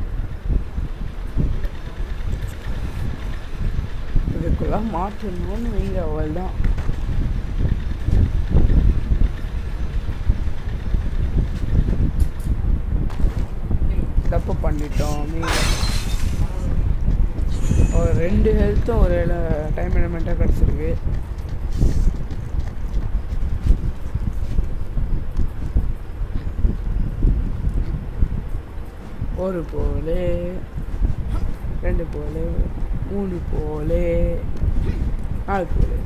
இதுக்குள்ள மாற்றணும்னு வைங்க அவள் தான் தப்பு பண்ணிட்டோம் நீங்க ஒரு ரெண்டு ஹெல்த்தும் ஒரு டைம் எலிமெண்ட்டாக கிடச்சிருக்கு ஒரு போலே ரெண்டு போலே மூணு போலே நாலு போலே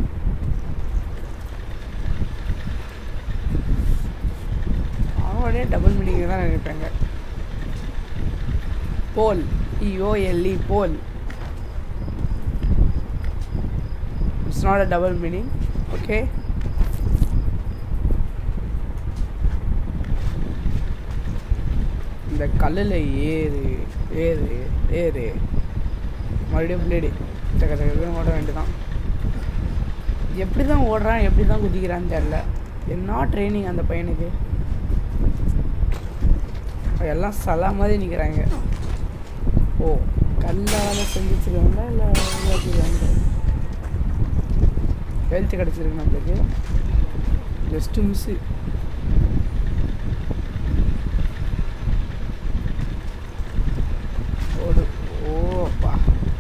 அவனே டபுள் மீனிங் தான் நினைப்பாங்க போல் இஓஎல்இ போல் it's not a double meaning okay இந்த கல்லில் ஏறு ஏறு ஏறு மறுபடியும் பிளேடு டக்கு டக்குன்னு ஓட வேண்டியதான் எப்படி தான் ஓடுறான் எப்படி தான் குதிக்கிறான்னு தெரில என்ன ட்ரைனிங் அந்த பையனுக்கு எல்லாம் சலா மாதிரி நிற்கிறாங்க ஓ கல்லால் செஞ்சுருக்காங்களா இல்லை உருவாக்கிருக்காங்க ஹெல்த் கிடச்சிருக்கு நம்மளுக்கு ஜஸ்ட்டு மிஸ்ஸு ஓடு ஓப்பா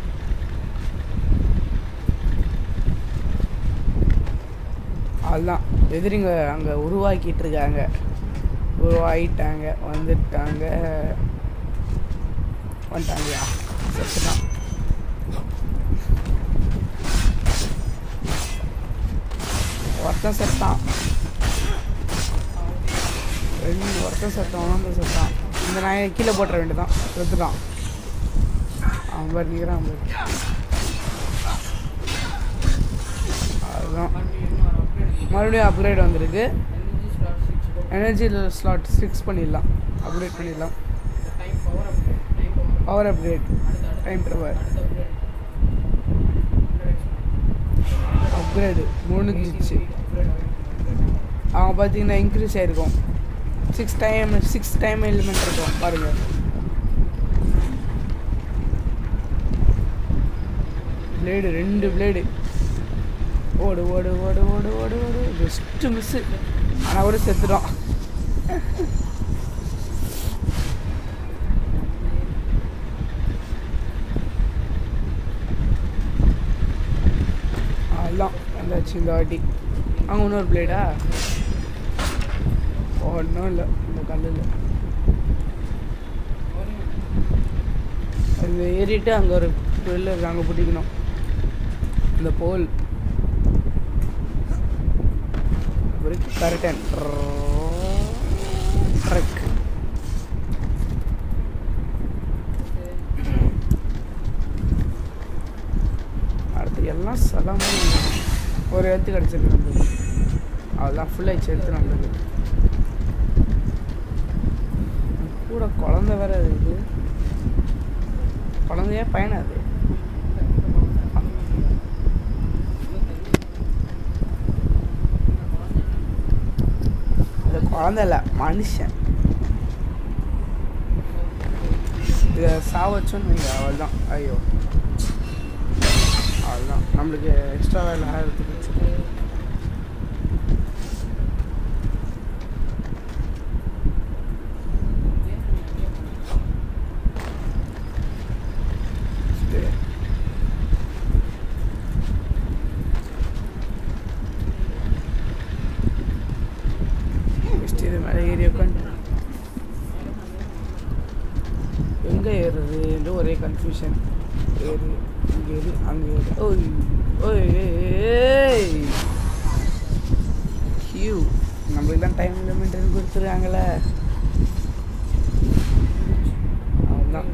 அதுதான் எதிரிங்க அங்கே உருவாக்கிட்டு இருக்காங்க உருவாகிட்டாங்க வந்துட்டாங்க வந்துட்டாங்கயா செத்துதான் ஒருத்தன் செத்தான் ரெண்டு ஒருத்தன் செத்தான் ஒன்று செத்தான் இந்த நாயை கீழே போட்டுற வேண்டியதான் செத்துட்டான் அவன் பாரு நிற்கிறான் பாரு அதுதான் மறுபடியும் அப்கிரேட் வந்திருக்கு எனர்ஜி ஸ்லாட் சிக்ஸ் பண்ணிடலாம் அப்கிரேட் பண்ணிடலாம் power upgrade time power upgrade முடிஞ்சிச்சு அவன் பார்த்தீங்கன்னா இன்க்ரீஸ் ஆகிருக்கும் six time six time element இருக்கும் பாருங்க பிளேடு ரெண்டு பிளேடு ஓடு ஓடு ஓடு ஓடு ஓடு ஓடு ஜஸ்ட்டு மிஸ்ஸு ஆனால் கூட செத்துட்டோம் அதெல்லாம் வந்தாச்சு இந்த வாட்டி அங்கே இன்னொரு பிளேடா ஒன்றும் இல்லை இந்த கல்லில் அது ஏறிட்டு அங்கே ஒரு வெளில இருக்கு அங்கே பிடிக்கணும் இந்த போல் கரெக்டன் ட்ரக் அடுத்து எல்லாம் சலாம ஒரு எழுத்து கிடச்சிருக்கு நம்மளுக்கு அதெல்லாம் ஃபுல்லாகிடுச்சு எடுத்து நம்மளுக்கு கூட குழந்தை வேற இருக்குது குழந்தையா பையனா அது அது குழந்தை இல்லை மனுஷன் இதை சாவச்சோன்னு வைங்க அவள் தான் ஐயோ அவ்வளோதான் நம்மளுக்கு எக்ஸ்ட்ரா வேலை ஆகிறதுக்கு ஃபஸ்ட்டு இது மேலே ஏறி உட்காந்து எங்கே ஏறுறது என்று ஒரே கன்ஃபியூஷன் ஏறு இங்கே ஏறு அங்கே ஏறு ஓய் ஓய் ஏய் ஹியூ நம்மளுக்கு தான் டைம் லிமிட் கொடுத்துருக்காங்களே அதுதான்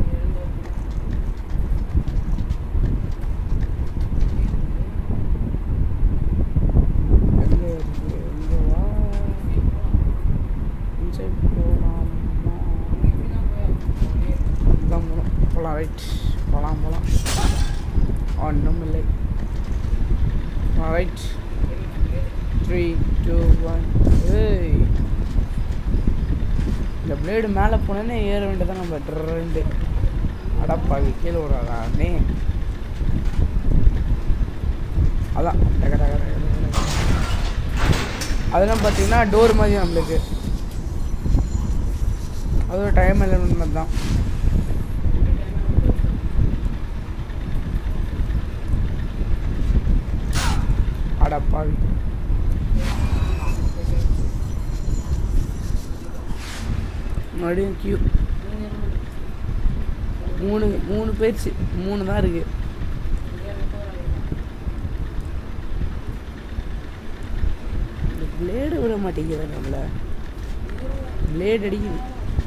எங்கே இருக்கு எங்கே வா இன்சைட் போகலாமா தான் போகலாம் போகலாம் ரைட் போகலாம் போகலாம் ஒன்றும் இல்லை ரைட் த்ரீ டூ ஒன் ஏய் இந்த பிளேடு மேலே போனோன்னே ஏற வேண்டியதான் நம்ம ட்ரெண்டு அடப்பாவி கீழே விடுறானே அதான் டக டக டக டக டக. அதெல்லாம் பார்த்தீங்கன்னா டோர் மாதிரி நம்மளுக்கு அது ஒரு டைம் எலிமெண்ட் மாதிரி தான் அடப்பாவி மறுபடியும் கியூ மூணு மூணு போயிடுச்சு மூணு தான் இருக்கு இந்த பிளேடு விட மாட்டேங்குது நம்மள பிளேட் அடிக்குது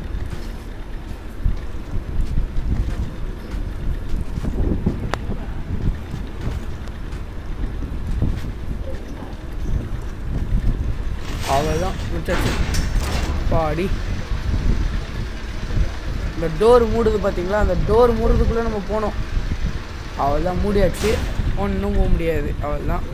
அவ்வளோதான் முடிச்சாச்சு பாடி இந்த டோர் மூடுது பார்த்தீங்களா அந்த டோர் மூடுறதுக்குள்ளே நம்ம போனோம் அவ்வளோதான் மூடியாச்சு ஒன்றும் போக முடியாது அவ்வளோதான்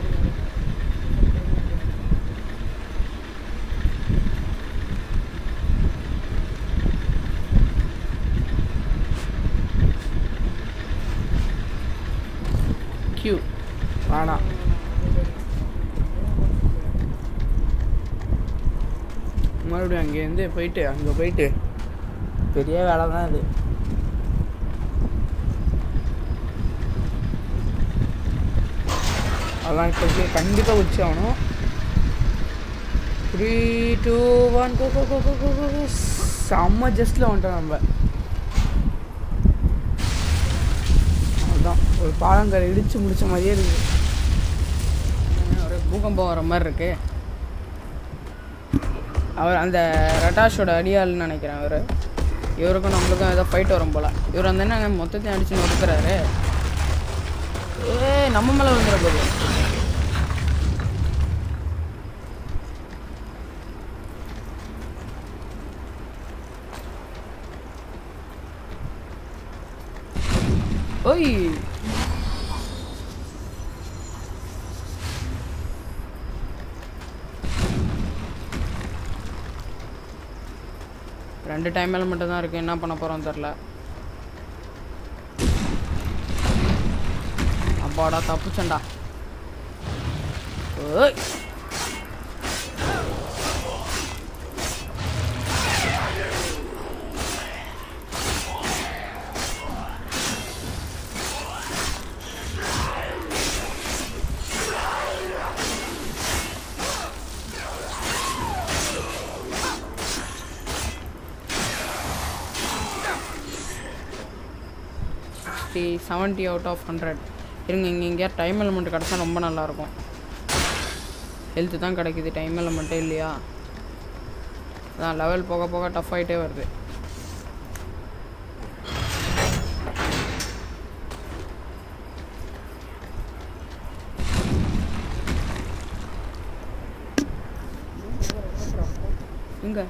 கியூ வேணாம் மறுபடியும் அங்கேருந்து போயிட்டு அங்கே போயிட்டு பெரிய வேலை தான் அது அதான் இப்போ கண்டிப்பாக குடிச்சு ஆகணும் three two one go go go go go go go. செம்ம ஜஸ்ட்டில் வந்துட்டோம் நம்ம அதுதான் ஒரு பாலங்கரை இடிச்சு முடிச்ச மாதிரியே இருக்குது ஒரு பூகம்பம் வர மாதிரி இருக்கு அவர் அந்த ரட்டாஷோட அடியாள்னு நினைக்கிறேன் அவர் இவருக்கும் நம்மளுக்கும் ஏதோ ஃபைட் வரும் போல இவர் அந்த என்ன மொத்தத்தையும் அடிச்சு நொறுக்கிறாரு ஏ நம்ம மேலே வந்துட போகுது ஓய் ரெண்டு டைம் மேலே மட்டும் தான் இருக்குது என்ன பண்ண போகிறோம் தெரில அப்பாடா தப்புச்சண்டா ஓய் sixty seventy out of hundred இருங்க இங்கே எங்கேயா டைம் எலமெண்ட் கிடச்சா ரொம்ப நல்லாயிருக்கும் ஹெல்த்து தான் கிடைக்குது டைம் எலமெண்ட்டே இல்லையா அதான் லெவல் போக போக டஃப் ஆகிட்டே வருது இங்க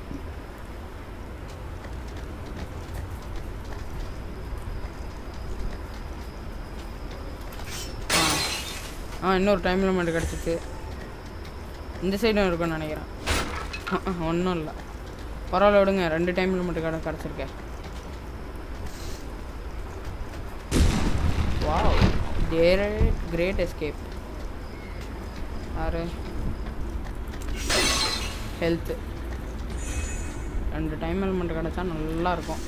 ஆ இன்னொரு டைம் லிமிட் கிடச்சிச்சு இந்த சைடும் இருக்கும்னு நினைக்கிறேன் ஒன்றும் இல்லை பரவாயில்ல விடுங்க ரெண்டு டைம் லிமிட் கடை கிடச்சிருக்கேன் வாவ் கிரேட் கிரேட் எஸ்கேப் யாரு ஹெல்த்து ரெண்டு டைம் எலிமெண்ட் கிடச்சா நல்லா இருக்கும்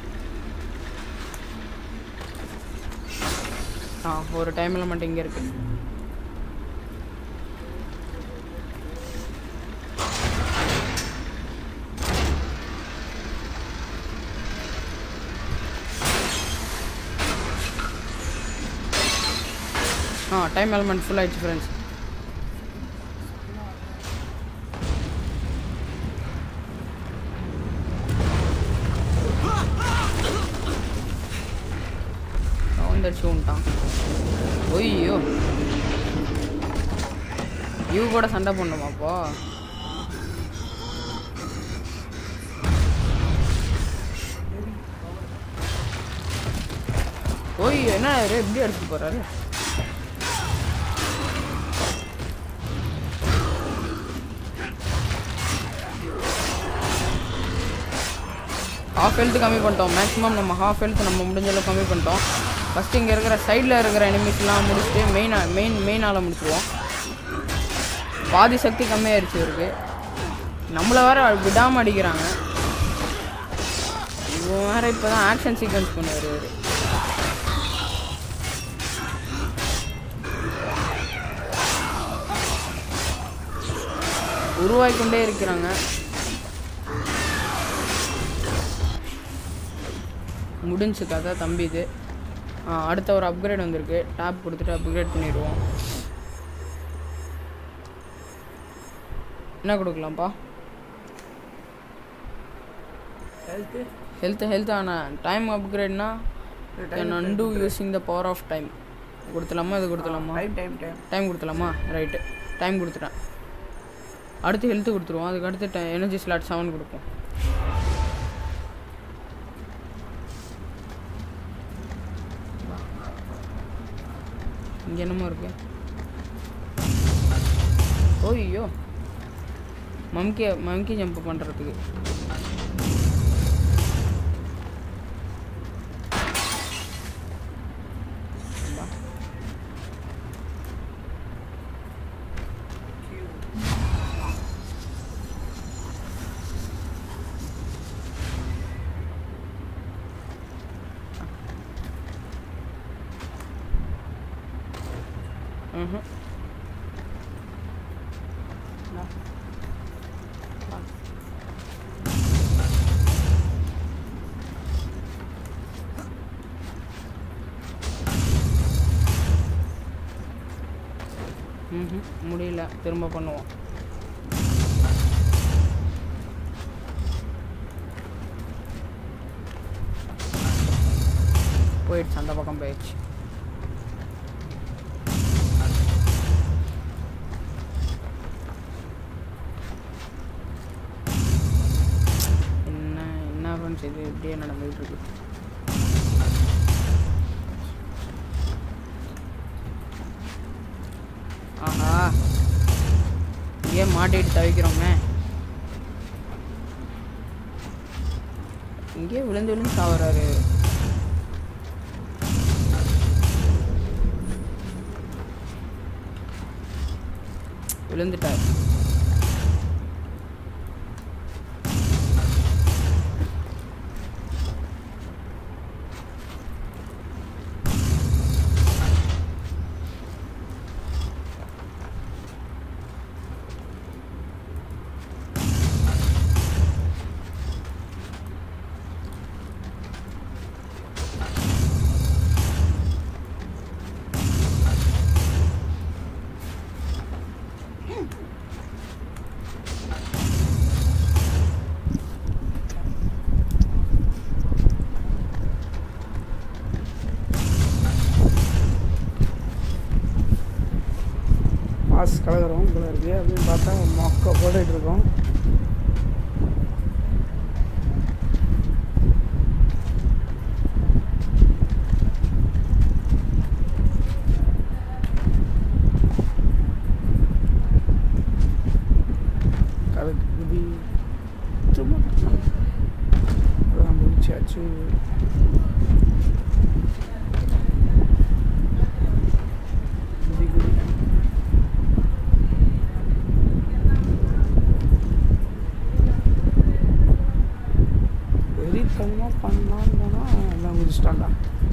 ஆ ஒரு டைம் எலிமெண்ட் இங்கே இருக்கு ஆ டைம் எலிமெண்ட் ஃபுல் ஆயிடுச்சு ஃப்ரெண்ட்ஸ் வந்துடுச்சு உன்ட்டான் ஒய்யோ யூ கூட சண்டை பண்ணுமா அப்போ ஓய் என்ன இவரு எப்படி அடிச்சுட்டு போறாரு ஹாஃப் ஹெல்த் கம்மி பண்ணிட்டோம் மேக்ஸிமம் நம்ம ஹாஃப் ஹெல்த் நம்ம முடிஞ்ச அளவுக்கு கம்மி பண்ணிட்டோம் ஃபஸ்ட்டு இங்கே இருக்கிற சைடில் இருக்கிற எனிமிஸ்லாம் முடிச்சுட்டு மெயினாக மெயின் மெயின் ஆளை முடிச்சிடுவோம் பாதி சக்தி கம்மியாயிருச்சு இவருக்கு நம்மளை வேற விடாமல் அடிக்கிறாங்க இவன் வேற இப்போ தான் ஆக்ஷன் சீக்வன்ஸ் பண்ணுவார் இவர் உருவாக்கிக்கொண்டே இருக்கிறாங்க முடிஞ்சு கதை தம்பி இது ஆ, அடுத்த ஒரு அப்கிரேட் வந்திருக்கு டேப் கொடுத்துட்டு அப்கிரேட் பண்ணிடுவோம் என்ன கொடுக்கலாம்ப்பா ஹெல்த்து ஹெல்த் ஹெல்த் ஆனால் டைம் அப்கிரேட்னா can undo using the power of time கொடுத்துலாமா இது கொடுத்துலாமா டைம் டைம் டைம் டைம் கொடுத்துலாமா ரைட்டு டைம் கொடுத்துட்டேன் அடுத்து ஹெல்த்து கொடுத்துருவோம் அதுக்கு அடுத்து எனர்ஜி ஸ்லாட் செவன் கொடுப்போம் இங்கே என்னமோ இருக்கு ஓய்யோ மம்கி மம்கி ஜம்ப் பண்ணுறதுக்கு ம் ம் முடியல திரும்ப பண்ணுவோம் போயிடுச்சு அந்த பக்கம் போயிடுச்சு என்ன என்ன ஃப்ரெண்ட்ஸ் இது இப்படியே நடந்துகிட்டு இருக்கு ஆஹா ஏன் மாட்டிட்டு தவிக்கிறோமே இங்கேயே விழுந்து விழுந்து சாவறாரு விழுந்துட்டார் மாஸ் கலகிறோம் போல இருக்கு அப்படின்னு பார்த்தா மொக்க போட்டுட்டு இருக்கோம் கலக்குதி சும்மா அதான் முடிச்சாச்சு குதி குதி வெறித்தனமாக பண்ணலான்னு போனால் எல்லாம் குதிச்சிட்டான்டா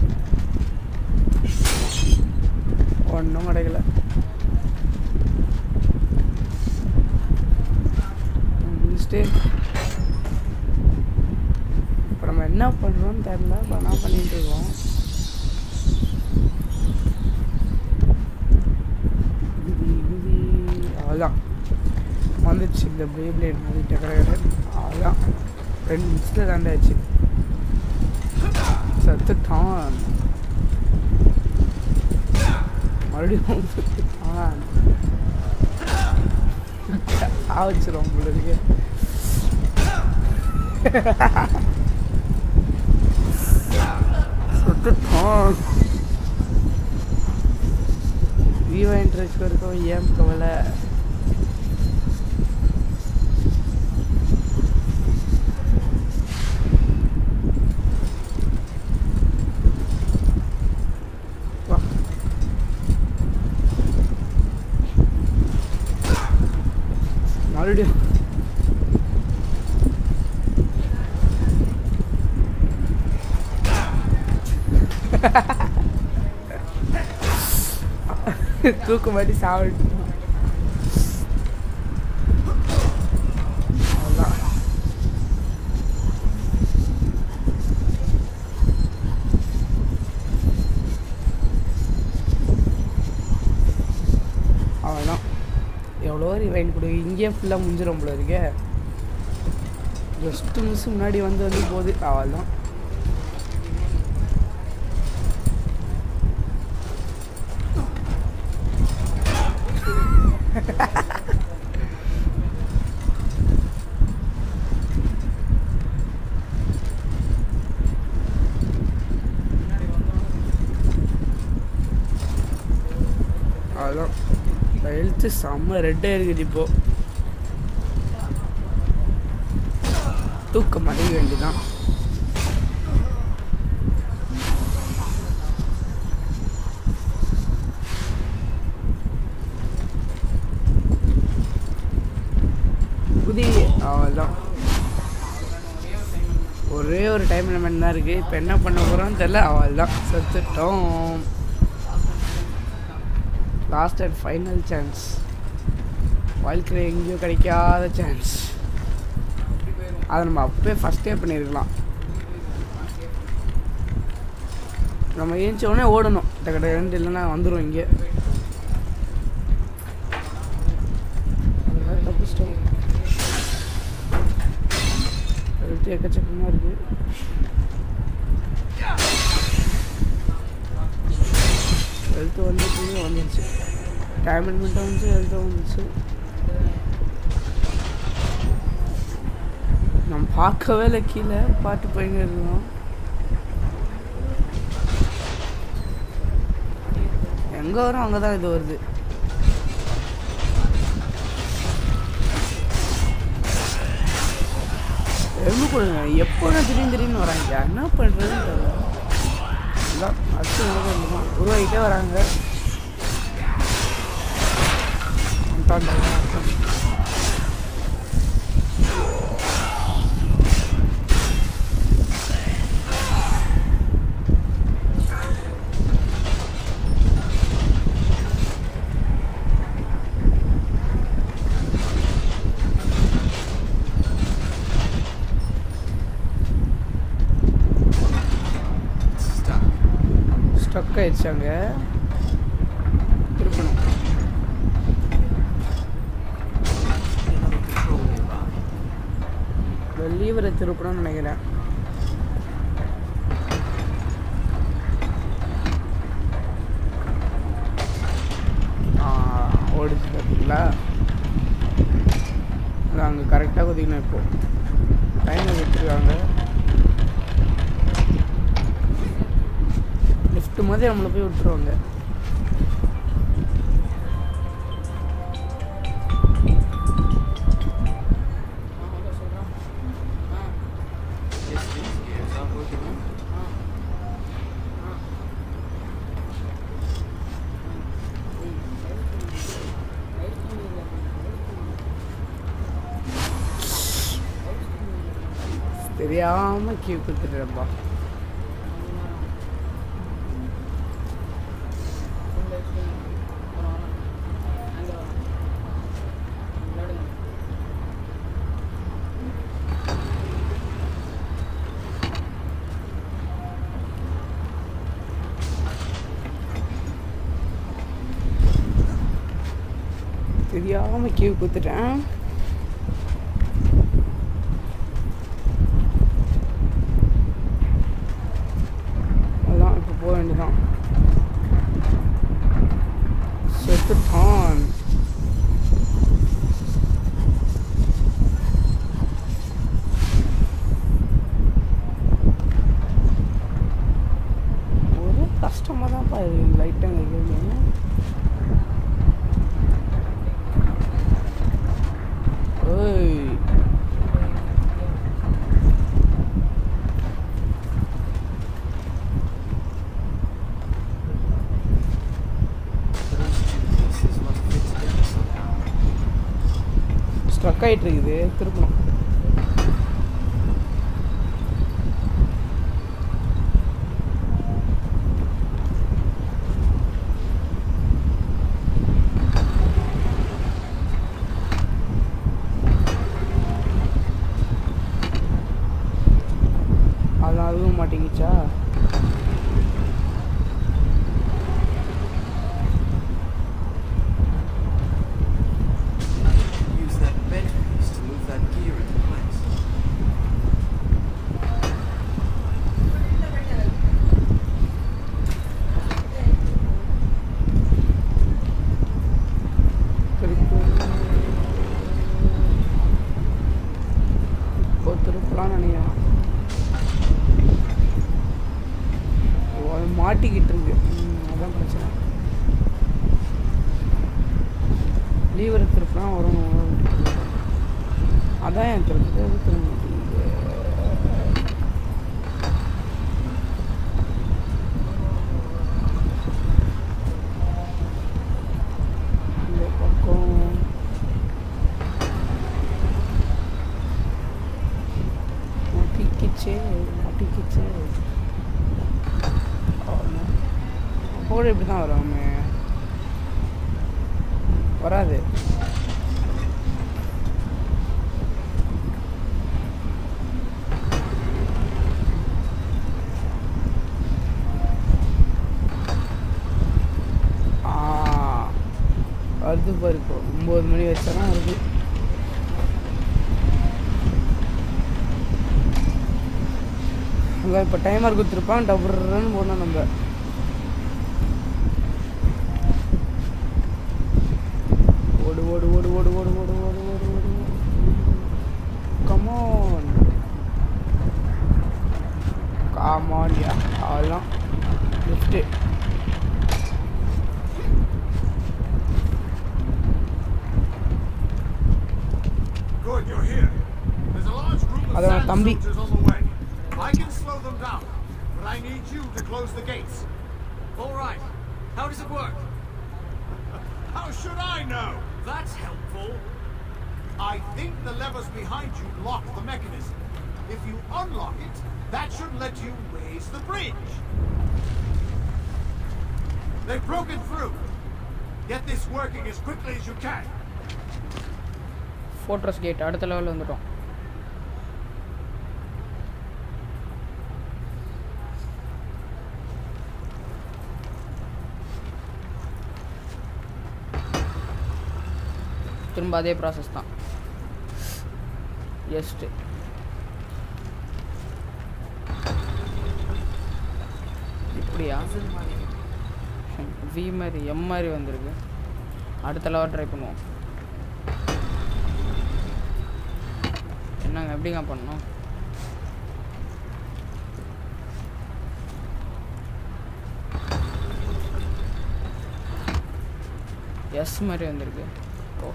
ஒன்றும் கிடைக்கல குதிச்சுட்டு இப்போ நம்ம என்ன பண்ணுறோம்னு தெரில இப்போ என்ன பண்ணிட்டு இருக்கோம் குதி குதி அவ்வளோதான் வந்துடுச்சு இந்த பேப்ளேட் மாதிரி டெக்கரேட்டர் அவ்வளோதான் ரெண்டு நிமிஷத்தில் தாண்டாச்சு செத்துட்டான் மறுபடியும் செத்துட்டான் ஆவச்சிரும் உங்களுக்கு செத்துட்டான் விவோ இன்ட்ரெஸ்ட் வரைக்கும் ஏன் கவலை வா மறுபடியும் தூக்கு மாட்டி சாப்பிட்டு அவ்வளோதான் அவ்வளோதான் எவ்வளோ ரிவைன் கொடு இங்கேயே ஃபுல்லாக முடிஞ்சிடும் போல இருக்கே ஜஸ்ட்டு மிஸ் முன்னாடி வந்து வந்து போகுது அவ்வளோதான் அவ்வளோதான் ஹெல்த்து செம்ம ரெட்டாக இருக்குது இப்போ தூக்கம் அடைய வேண்டியதான் குதி அவ்வளோதான் ஒரே ஒரு டைம் லிமிட் தான் இருக்குது இப்போ என்ன பண்ண போகிறோம்னு தெரில அவ்வளோதான் செத்துட்டோம் லாஸ்ட் அண்ட் ஃபைனல் சான்ஸ் வாழ்க்கையில் எங்கேயோ கிடைக்காத சான்ஸ் அதை நம்ம அப்பவே ஃபஸ்ட்டே பண்ணியிருக்கலாம் நம்ம ஏஞ்ச உடனே ஓடணும் டக்கு ரெண்டு இல்லைன்னா வந்துடும் இங்கே அதெல்லாம் தப்பிச்சிட்டோம் ஹெல்த் எக்கச்சக்கமாக இருக்குது ஹெல்த்து வந்துட்டு வந்துருச்சு டைமண்ட் மட்டும் வந்துச்சு ஹெல்த்தும் வந்துச்சு நம்ம பார்க்கவே இல்லை கீழே பாட்டு போயிங்க இருக்கோம் எங்கே வரும் அங்கே தான் இது வருது எறும்பு போடுங்க எப்போ திடீர்னு திடீர்னு வராங்க என்ன பண்ணுறதுன்னு தெரியல எல்லாம் அடிச்சு உருவாக்கிட்டே உருவாகிட்டே வராங்க வந்துட்டான்டா, வந்துட்டான். Stuck. ஸ்டக் ஆயிடுச்சாங்க திருப்பணும் Another control nearby. லீவரை திருப்பணும்னு நினைக்கிறேன் ஆ, ஓடிச்சு பார்த்தீங்களா அது அங்கே கரெக்டாக குதிக்கணும் இப்போ டைமை விட்டுருக்காங்க லிஃப்ட் மாதிரி நம்மளை போய் விட்டுருவாங்க Distance gears aren't working out. தெரியாம கியூ கொடுத்துட்டேன்ப்பா தெரியாம கியூ கொடுத்துட்டேன் அதான் இப்போ போக வேண்டியதான் செத்துட்டான் ஒரு கஷ்டமாக தான்ப்பா இருக்கு லைட்டாக வைக்கிறது ஓய் Those two pieces must fit together somehow. Struck ஆகிட்டு இருக்குது திருப்பணும் அது அதுவும் மாட்டிக்கிச்சா Use that bent piece to move that gear into place. திருப்பு இப்போ திருப்பலாம்னு நினைக்கிறேன் ஓ அது மாட்டிக்கிட்டு இருக்கு ம், அதான் பிரச்சனை லீவர் திருப்பலாம் வரும் அதான் என் திருப்பி அது திரும்ப மாட்டேங்குது. இந்த பக்கம் மாட்டிக்கிச்சே மாட்டிக்கிச்சே போட இப்படி தான் வரும் வராது ஆ வருது பாரு இப்போ ஒம்பது மணி வச்சா தான் வருது அங்கே இப்போ டைமர் கொடுத்துருப்பான் டபுள்னு போடணும் நம்ம ஓடு ஓடு ஓடு ஓடு ஓடு ஓடு ஓடு ஓடு ஓடு கமான் காமான் யா அதெல்லாம் lift Good, you're here. There's a large group of அதை நான் தம்பி soldiers on the way. I can slow them down, but I need you to close the gates. All right. How does it work? How should I know? That's helpful. I think the levers behind you lock the mechanism. If you unlock it, that should let you raise the bridge. They've broken through. Get this working as quickly as you can. Fortress gate அடுத்த லெவலில் வந்துட்டோம் திரும்ப அதே ப்ராசஸ் தான் எஸ்ட்டு இப்படியா வி மாதிரி எம் மாதிரி வந்திருக்கு அடுத்த லெவல் ட்ரை பண்ணுவோம் என்னங்க எப்படிங்க பண்ணணும் எஸ் மாதிரி வந்திருக்கு ஓ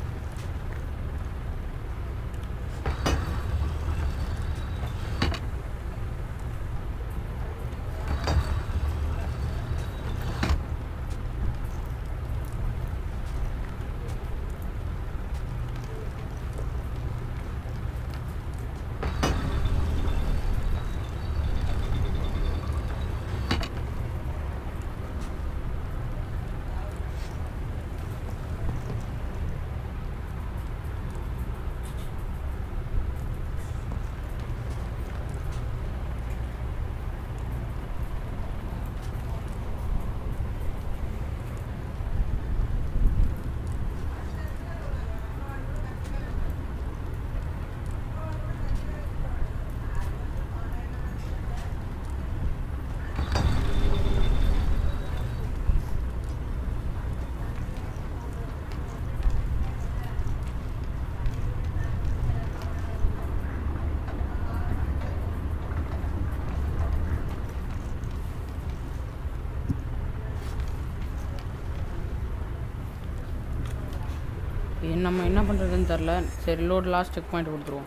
இது நம்ம என்ன பண்ணுறதுன்னு தெரில சரி லோட் லாஸ்ட் செக் பாயிண்ட் கொடுத்துருவோம்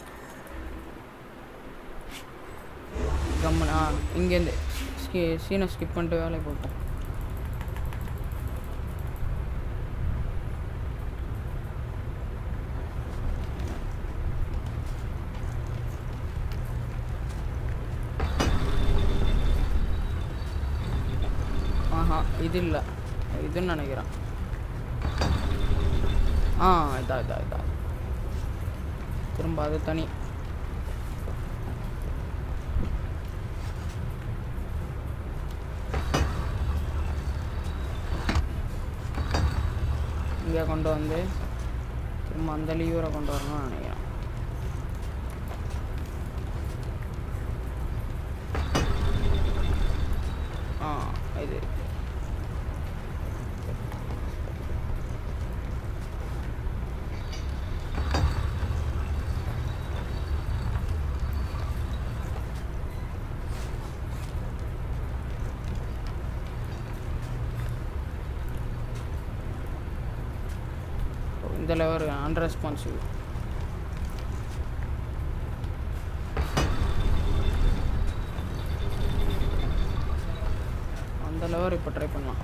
கம்மன் ஆ இங்கேருந்து ஸ்கி சீனை ஸ்கிப் பண்ணிட்டு வேலையை பார்ப்போம் ஆஹா இது இல்லை இதுன்னு நினைக்கிறேன் ஆ இதா இதா இதா திரும்ப அது தனி இங்கே கொண்டு வந்து திரும்ப அந்த லீவரை கொண்டு வரணும்னு நினைக்கிறேன் ஆ இது இந்த லெவர் அன்ரெஸ்பான்சிவ் அந்த லெவர் இப்போ ட்ரை பண்ணலாம்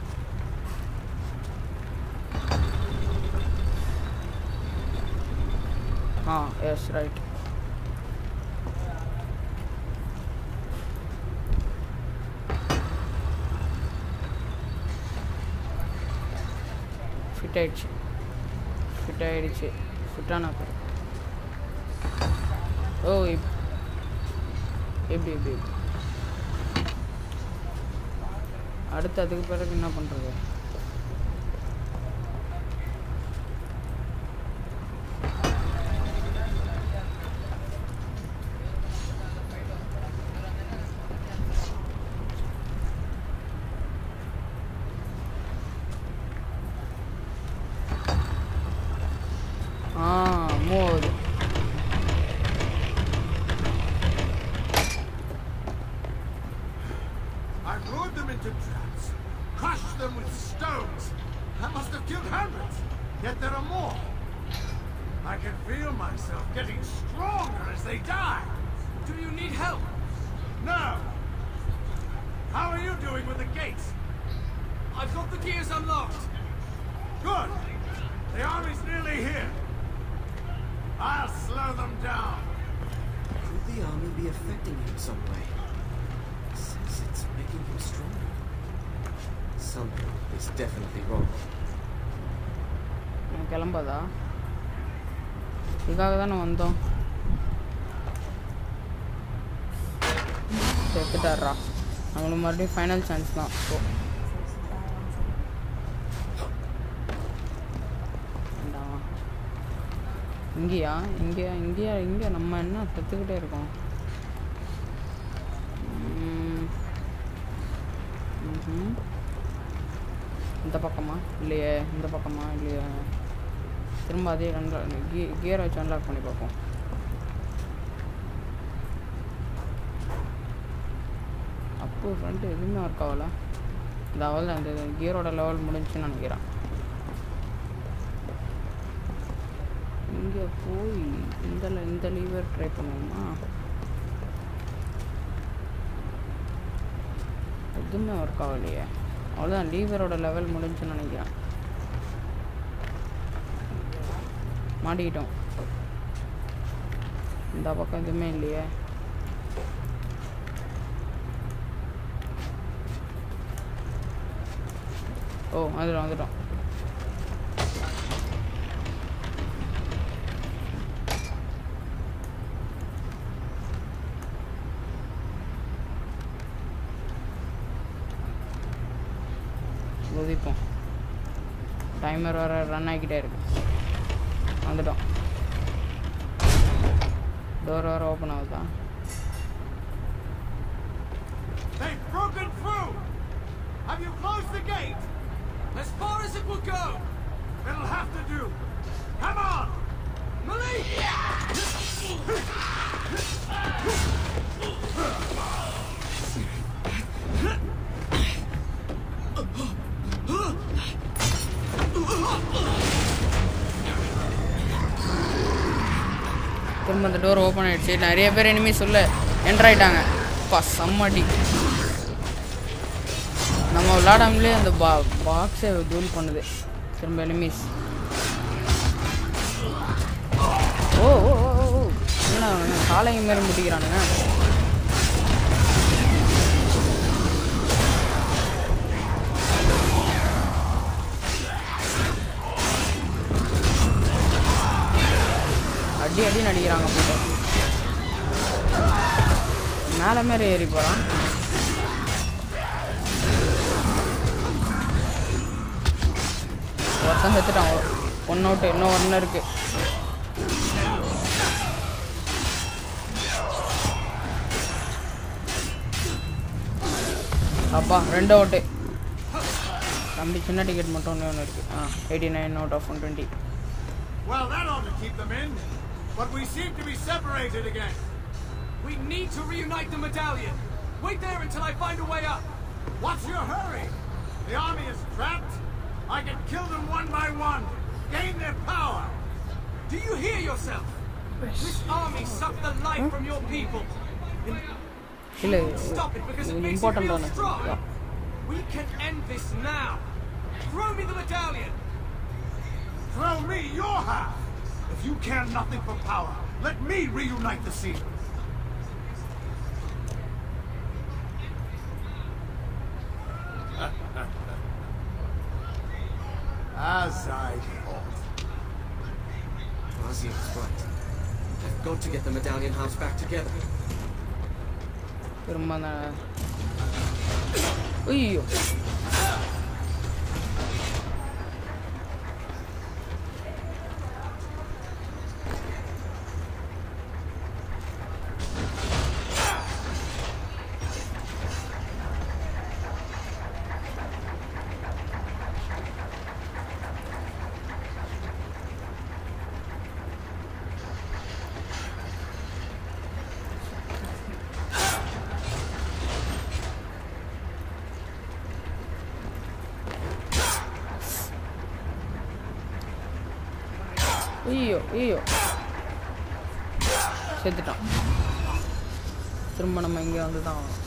ஆ எஸ் ரைட் ஃபிட் ஆயிடுச்சு ஃபிட் ஆயிடுச்சு ஃபிட்டான ஓ இப் எப்படி எப்படி எப்படி அடுத்து அதுக்கு பிறகு என்ன பண்ணுறது ஆ மூவ் ஆகுது I lured them into traps, crushed them with stones. I must have killed hundreds, yet there are more. I can feel myself getting stronger as they die. Do you need help? No! How are you doing with the gates? I've got the gears unlocked. Good! The army's nearly here. I'll slow them down. Could the army be affecting him some way? It says it's making him stronger. Something is definitely wrong. நான் கிளம்பாதா இதுக்காக தானே வந்தோம் செத்துட்டாரா நம்மளுக்கு மறுபடியும் ஃபைனல் சான்ஸ் தான் ஸோ இங்கேயா இங்கேயா இங்கேயா இங்கே நம்ம என்ன செத்துக்கிட்டே இருக்கோம் ம். ம்ஹும். இந்த பக்கமா இல்லையே இந்த பக்கமா இல்லையா திரும்ப அதே அன்லா கீ கியரை வச்சு அன்லாக் பண்ணி பார்ப்போம் அப்போ ஃப்ரண்ட்டு எதுவுமே ஒர்க் ஆகல இந்த அவள் அந்த கியரோட லெவல் முடிஞ்சுன்னு நினைக்கிறேன் இங்கே போய் இந்த le- இந்த லீவர் ட்ரை பண்ணுவோமா எதுவுமே ஒர்க் ஆகலையே அவ்வளோதான் லீவரோட லெவல் முடிஞ்சுன்னு நினைக்கிறேன் மாட்டிக்கிட்டோம் இந்த பக்கம் எதுவுமே இல்லையே ஓ வந்துட்டோம் வந்துட்டோம் குதிப்போம் டைமர் வர ரன் ஆகிக்கிட்டே இருக்கு வந்துட்டோம் டோர் வர ஓப்பன் ஆகுதா They've broken through! Have you closed the gate? As far as it will go. It'll have to do. Come on! Malik! திரும்ப அந்த டோர் ஓப்பன் ஆயிடுச்சு நிறைய பேர் இனிமே சொல்ல என்டர் ஆயிட்டாங்க பா செம்மடி நம்ம விளாடாமலே அந்த பா பாக்ஸை தூள் பண்ணுது திரும்ப எனிமீஸ் ஓ ஓ ஓ ஓ, ஓ என்ன அவனுங்க காலைங்க மாரி முட்டிக்கிறானுங்க அடி அடி நடிக்கிறாங்க போட்டு மேலே மேலே ஏறி போகிறான் ஒருத்தன் செத்துட்டான் ஒன்று விட்டு இன்னும் ஒன்று இருக்கு அப்பா ரெண்டு அவுட்டு தம்பி சின்ன டிக்கெட் மட்டும் ஒன்று ஒன்று இருக்குது ஆ eighty nine out of one twenty Well, that ought to keep them in. But we seem to be separated again. We need to reunite the medallion. Wait there until I find a way up. What's your hurry? The army is trapped. I can kill them one by one. Gain their power. Do you hear yourself? This army sucked the life from your people. இல்லை Stop it because it இது makes you feel இம்பார்ட்டண்ட்டான strong. We can end this now. Throw me the medallion. Throw me your half. If you care nothing for power, let me reunite the scene. As I thought. Ozzy was right. I've got to get the medallion house back together. திரும்ப அந்த ஐயோ ஐயோ ஐயோ செத்துட்டான் திரும்ப நம்ம இங்கே வந்து தான் ஆகணும்.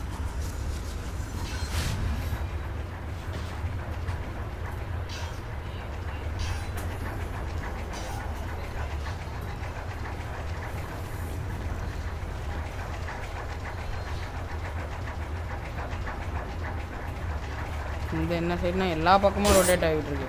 இந்த என்ன சைடுனா எல்லா பக்கமும் ரொட்டேட் ஆகிட்டு இருக்கு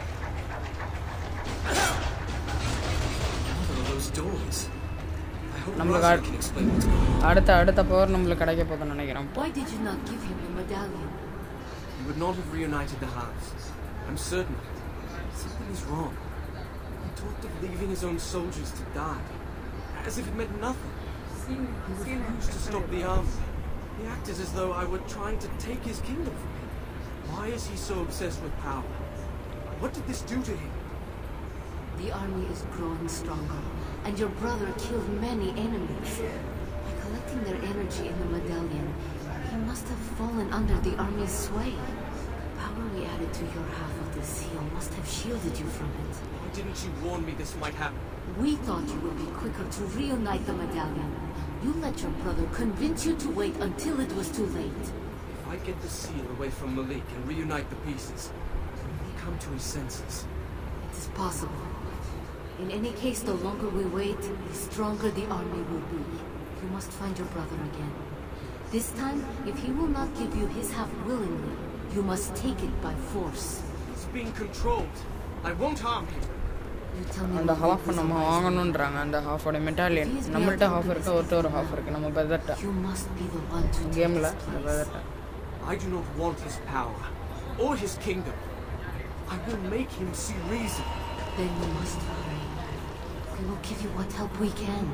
What are those doors? I hope நம்மளுக்கு Razia அடு- can explain what's going on. அடுத்த அடுத்த பவர் நம்மளுக்கு கிடைக்க போகுதுன்னு நினைக்கிறேன் Why did you not give him the medallion? He would not have reunited the house. I'm certain of it. Something is wrong. He talked of leaving his own soldiers to die, as if it meant nothing. He refused to stop the army. He acted as though I were trying to take his kingdom from him. Why is he so obsessed with power? What did this do to him? The army is growing stronger, and your brother killed many enemies. By collecting their energy in the medallion, he must have fallen under the army's sway. The power we added to your half of the seal must have shielded you from it. Why didn't you warn me this might happen? We thought you would be quicker to reunite the medallion. You let your brother convince you to wait until it was too late. If I get the seal away from Malik and reunite the pieces, will he come to his senses? It is possible. In any case, the longer we wait, the stronger the army will be. You must find your brother again. This time, if he will not give you his half willingly, you must take it by force. He's being controlled. I won't harm him. You tell me அந்த what ஹாஃப் this நம்ம is. வாங்கணுன்றாங்க அந்த ஹாஃபோட மெட்டாலியன் நம்மள்ட்ட ஹாஃப் இருக்கு ஒருத்த ஒரு ஹாஃப் இருக்கு நம்ம பெதர்ட்ட You must be the one to take கேமில் his அந்த place. பெதர்ட்ட I do not want his power or his kingdom. I will make him see reason. Then you must hurry. We will give you what help we can.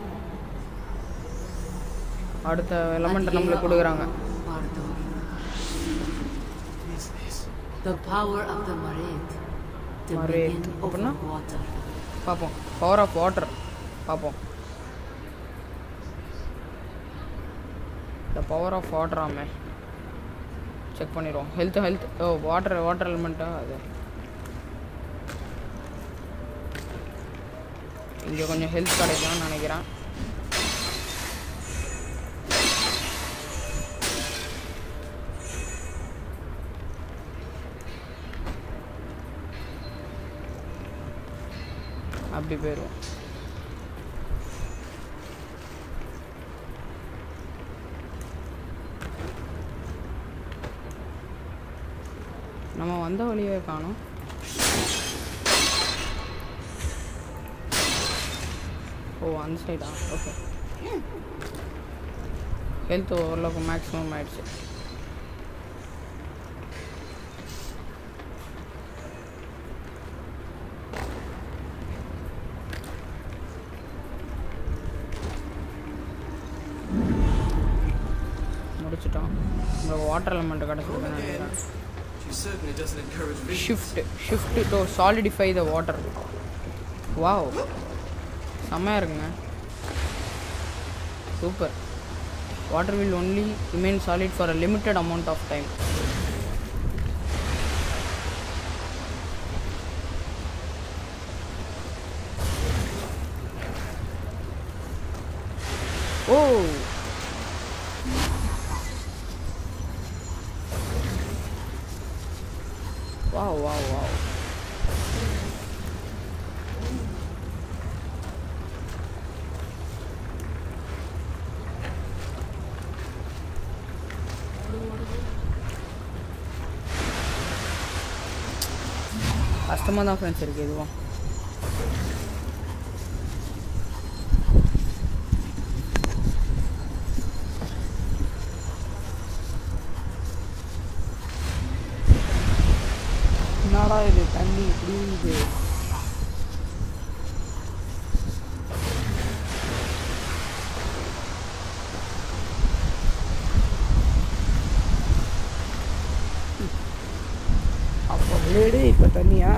அடுத்த எலமெண்ட் நம்மளுக்கு கொடுக்குறாங்க Bardo. What is this? The power of the Marid. Marid. Dominion over அப்படின்னா? water. பார்ப்போம் பவர் ஆஃப் வாட்டர் பார்ப்போம் த பவர் ஆஃப் வாட்டராமே செக் பண்ணிடுவோம் ஹெல்த் ஹெல்த் ஓ வாட்டர் வாட்டர் எலிமெண்ட்டா அது இங்கே கொஞ்சம் ஹெல்த் கிடைக்கும்னு நினைக்கிறேன் அப்படி போயிடுவோம் நம்ம வந்த வழியே காணோம் ஓ அந்த சைடா ஓகே ஹெல்த் ஓரளவுக்கு மேக்ஸிமம் ஆயிடுச்சு முடிச்சிட்டோம் இந்த வாட்டர் எலமெண்ட் கிடச்சிருக்குன்னு நினைக்கிறேன் She certainly doesn't encourage visions. Shift shift to solidify the water wow செம்மையாக இருக்குங்க super water will only remain solid for a limited amount of time oh wow wow wow கஷ்டமாக தான் ஃப்ரெண்ட்ஸ் இருக்குது இதுவும் என்னடா இது தண்ணி இப்படி இது அப்போ பிளேடு இப்போ தண்ணியா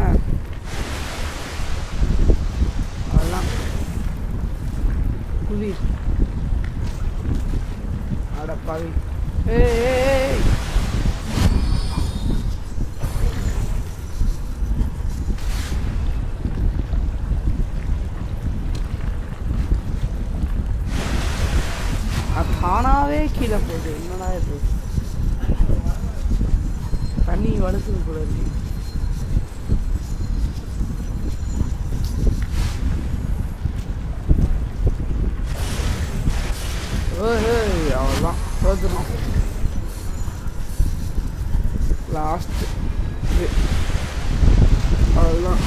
அதெல்லாம் குதி அட பாவி ஏய் ஏய், ஏய் அது தானாவே கீழே தண்ணியில போகுது என்னடா இது தண்ணி வலுக்குது கூட இருக்கு ஏய் அவ்வளோதான் தோத்துடும் லாஸ்ட் இது அவ்வளோதான்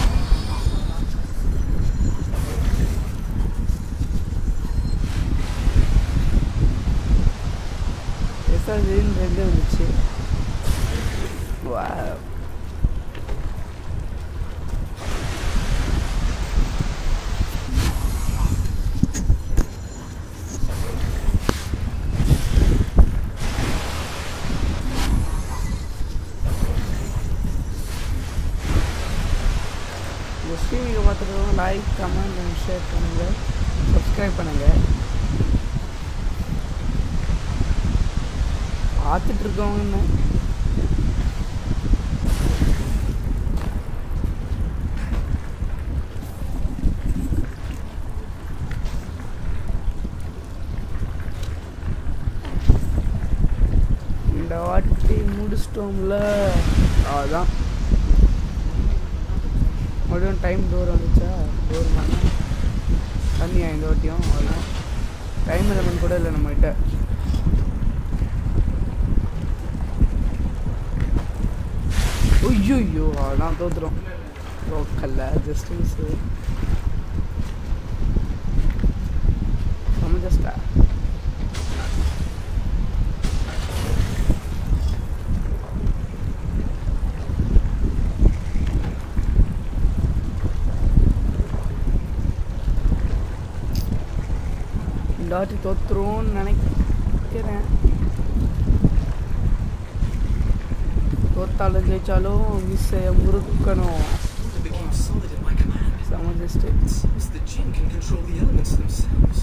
எஸ்ஆர்ஜின்னு ரெண்டு வந்துச்சு வா இந்த ஸ்ட்ரீமிங்கை பார்த்துருக்கவங்க லைக் கமெண்ட் அண்ட் ஷேர் பண்ணுங்கள் சப்ஸ்கிரைப் பண்ணுங்கள் பார்த்துட்டு இருக்கவங்க என்ன இந்த வாட்டி முடிச்சிட்டோம்ல அதான் மறுபடியும் டைம் டோர் வந்துச்சா டோர் பண்ண தண்ணியா இந்த வாட்டியும் அவ்வளோதான் டைம் எலமெண்ட் கூட இல்லை நம்மகிட்ட ஐயோ அதான் தோத்துரும் லோக்கல்ல ஜஸ்டின்ஸு நம்ம ஜஸ்டா இந்த வாட்டி தோத்துருவோம்னு நினைக்கிறேன் தோத்தாலும் ஜெயிச்சாலும் மிஸ்ஸை முறுக்கணும் It became solid at my command. செம just It seems the Jinn can control the elements themselves.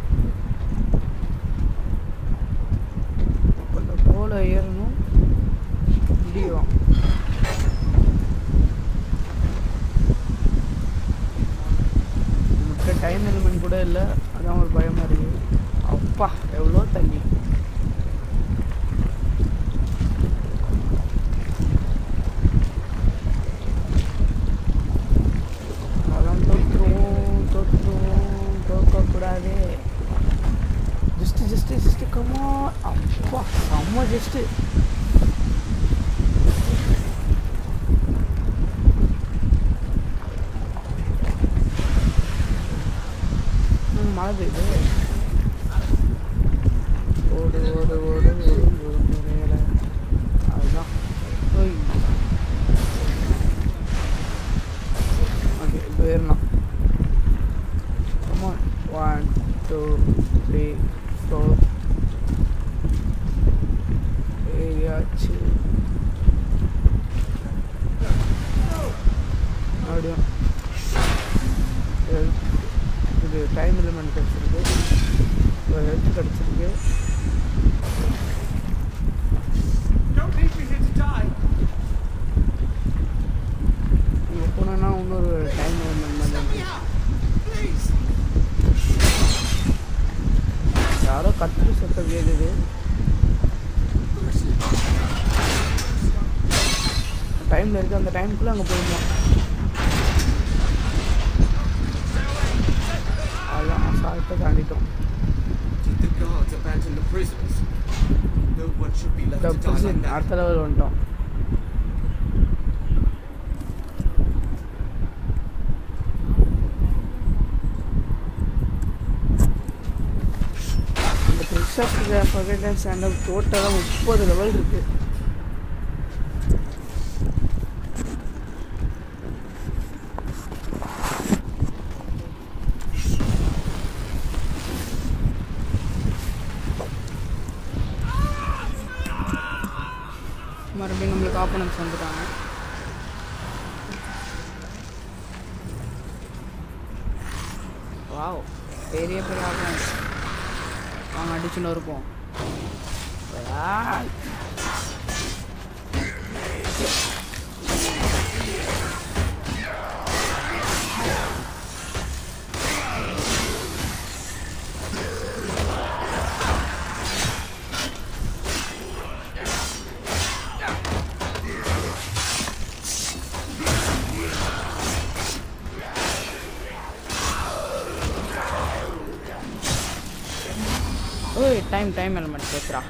கொஞ்சம் போல ஏறணும் முடியும் நமக்கு டைம் எலிமெண்ட் கூட இல்லை அதான் ஒரு பயமாக இருக்குது அப்பா எவ்வளோ தண்ணி அதான் தோற்றுருவோம் தோற்றுருவோம் தோக்கக்கூடாது ஜஸ்ட் ஜஸ்ட் ஜஸ்ட் கம்மா அப்பா செம்ம ஜஸ்ட்டு மழை பெய்யுது ஓடு ஓடு ஓடு ஓடு ஓடு முறையில அதுதான் ஓய் ஓகே இப்போ ஏறலாம் Come on. One, two, three, four. ஏறியாச்சு மறுபடியும் Health. இது டைம் எலிமெண்ட் கிடச்சிருக்கு ஒரு ஹெல்த் கிடச்சிருக்கு Don't leave me here to die. இங்கே போனோன்னா இன்னொரு டைம் எலிமெண்ட் மாதிரி Let me இருக்கு. out, please. யாரோ கத்துற சத்தம் கேட்குது டைமில் இருக்கு அந்த டைமுக்குள்ளே அங்கே போயிடலாம் அதான் அசால்ட்டாக தாண்டிட்டோம் Did the guards abandon the prisoners? No one should be left இந்த to die like prison that. அடுத்த லெவல் வந்துட்டோம் இந்த கிறிஸ்டப் பகேட் ஸ்டாண்டப் டோட்டலாக முப்பது லெவல் இருக்கு மறுபடியும் நம்மளுக்கு ஆப்பனன்ஸ் வந்துட்டாங்க வாவ் பெரிய பெரிய ஆப்பனன்ஸ் வாங்க அடிச்சுன்னு இருப்போம் ஆய். டைம் டைம் எலமெண்ட் பேசுகிறா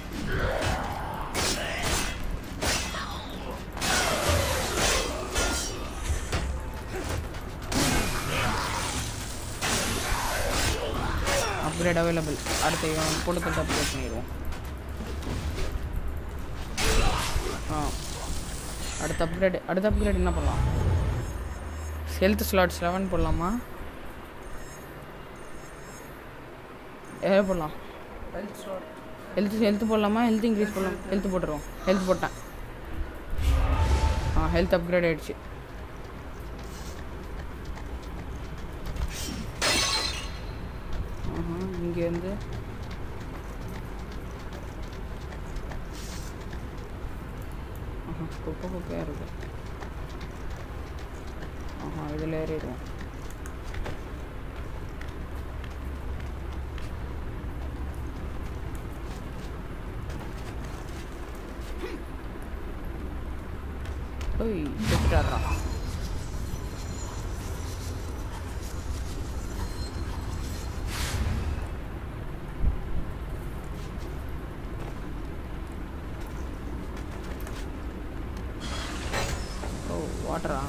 அப்கிரேட் அவைலபிள் அடுத்து இவன் கொடுத்துட்டு அப்கிரேட் பண்ணிடுவோம் ஆ அடுத்த அப்கிரேட் அடுத்த அப்கிரேட் என்ன பண்ணலாம் ஹெல்த் ஸ்லாட்ஸ் லெவன் போடலாமா எதாவது போடலாம் ஹெல்த் ஹெல்த் போடலாமா ஹெல்த் இன்க்ரீஸ் பண்ணலாம் ஹெல்த் போட்டுருவோம் ஹெல்த் போட்டேன் ஆ ஹெல்த் அப்கிரேட் ஆயிடுச்சு ஆஹா இங்கேருந்து ஆஹா குப்பை குப்பையாக இருக்கு ஆஹா இதில் ஏறிடுவோம் ஓய் செத்துட்டாரா ஓ வாட்டரா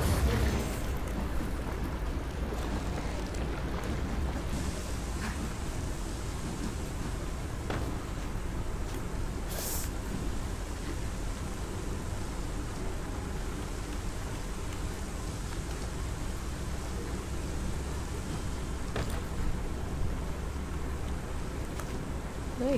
ஏய்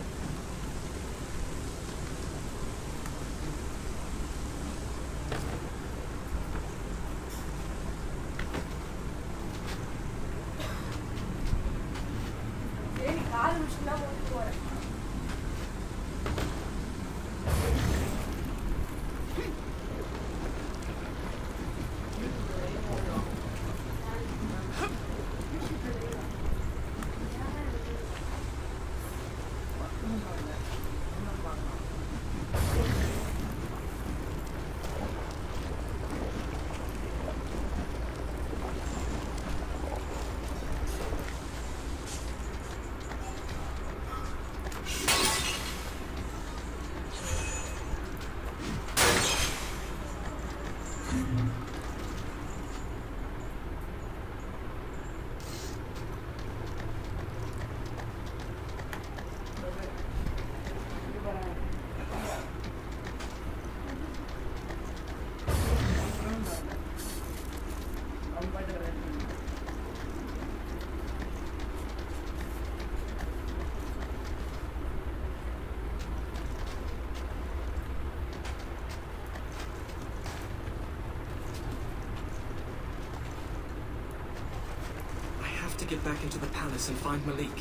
I have to get back into the palace and find Malik.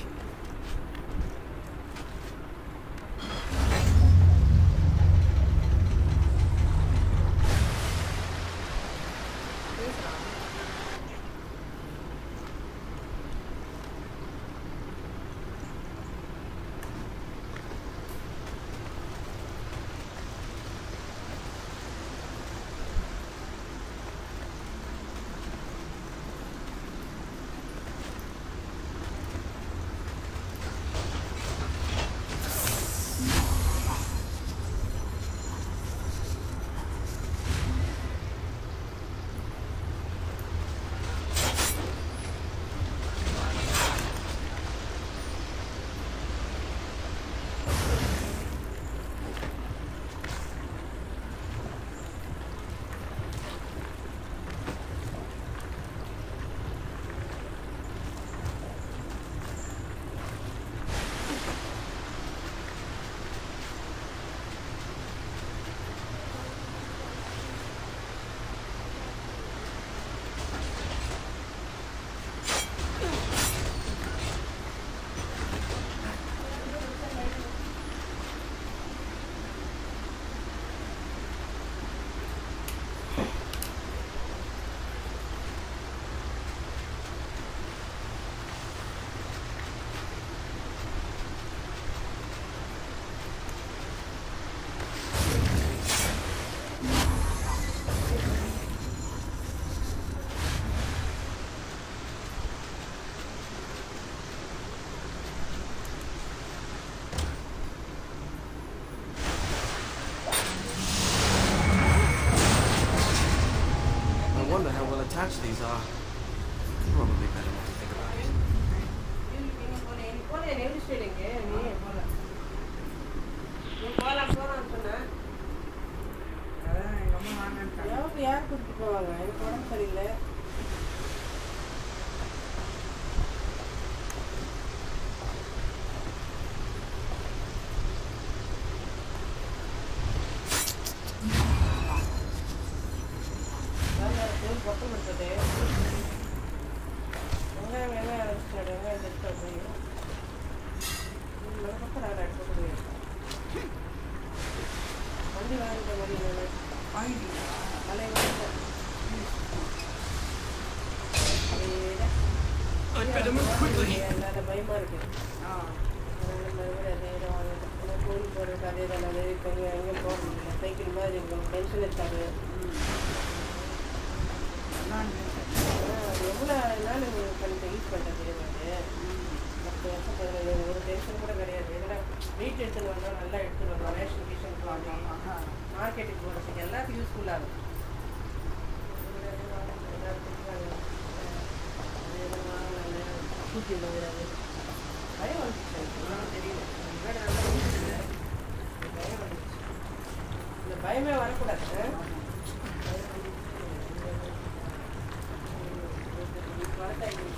these are. Probably better not to think about it. அதான் எங்கள் அம்மா வாங்கிட்டாங்க யார் கூப்பிட்டு போவாங்க எனக்கு உடம்பு சரியில்லை கொட்டம் எடுத்தது வெங்காயம் வெங்காயம் அரைச்சிட்டு வெங்காயம் எடுத்து போய் பக்கம் நான் எடுத்து வண்டி வாங்கிட்ட மாதிரி நான் வாங்கிட்டீங்களா மலை வாங்கிட்டேன் I'd better move quickly. எல்லார பயமா இருக்கு ஆ அதனால மறுபடியும் அதே இடம் வாங்கிட்டேன் ஏன்னா கோழி போடுறதுக்கு அதே தான் அதே இருக்காங்க எங்கேயும் போக முடியல சைக்கிள் மாதிரி இருக்கும் டென்ஷன் இருக்காது நான் ஆனா, அது எவ்வளோ நாள் பண்ணிட்டு யூஸ் பண்ணுறது அது பத்து வருஷம் பதினஞ்சு ஒரு டென்ஷன் கூட கிடையாது எதுனா வெயிட் எடுத்துன்னு வந்தோம் நல்லா எடுத்துன்னு வந்தோம் ரேஷன் கீஷன் மார்க்கெட்டுக்கு போகிறதுக்கு எல்லாத்துக்கும் யூஸ்ஃபுல்லாக இருக்கும் கூட்டி வந்துடாது பயம் வந்துச்சு எனக்கு ஒன்றும் தெரியல முன்னாடி நல்லா இருந்துச்சு. இந்த பயம் வந்துச்சு இந்த பயமே வரக்கூடாது ஆ? பயம் வந்துச்சு. ம், வரட்டாயிடுச்சு.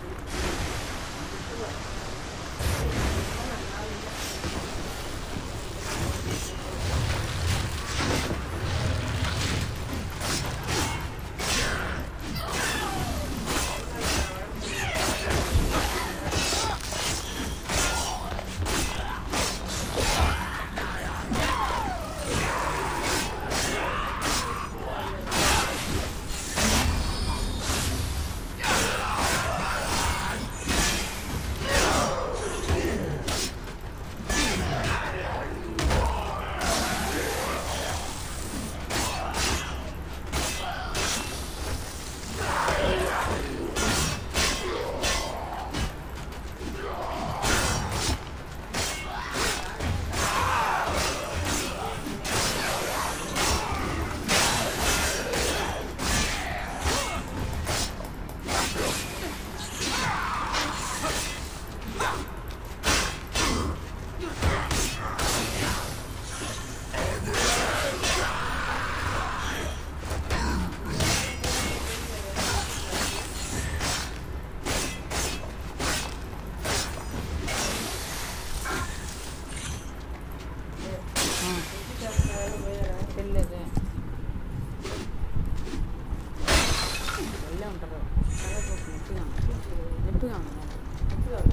செல்லு இது வெளில வந்துடுறோம் கதை போட்டு நெட்டுக்காங்க நெட்டுக்காங்க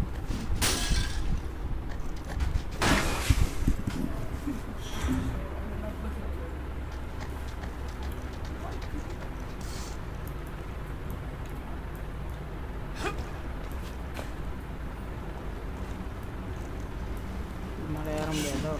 மலை ஏற முடியாதோ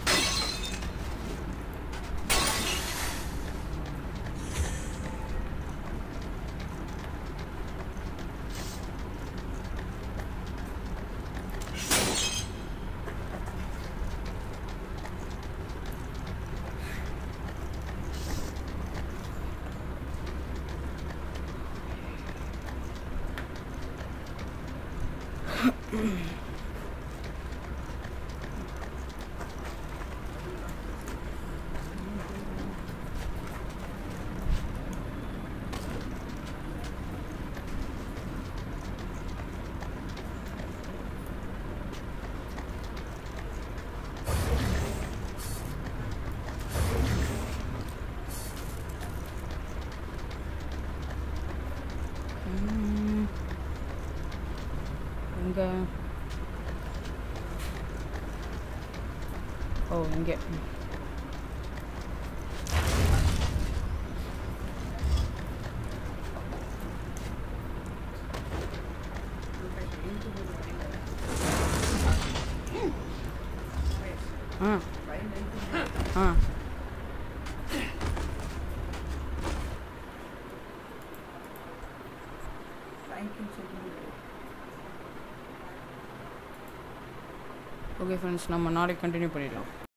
ம். எங்க ஓ இங்கே ஆ ஆ ஓகே ஃப்ரெண்ட்ஸ் நம்ம நாளைக்கு கண்டினியூ பண்ணிடலாம்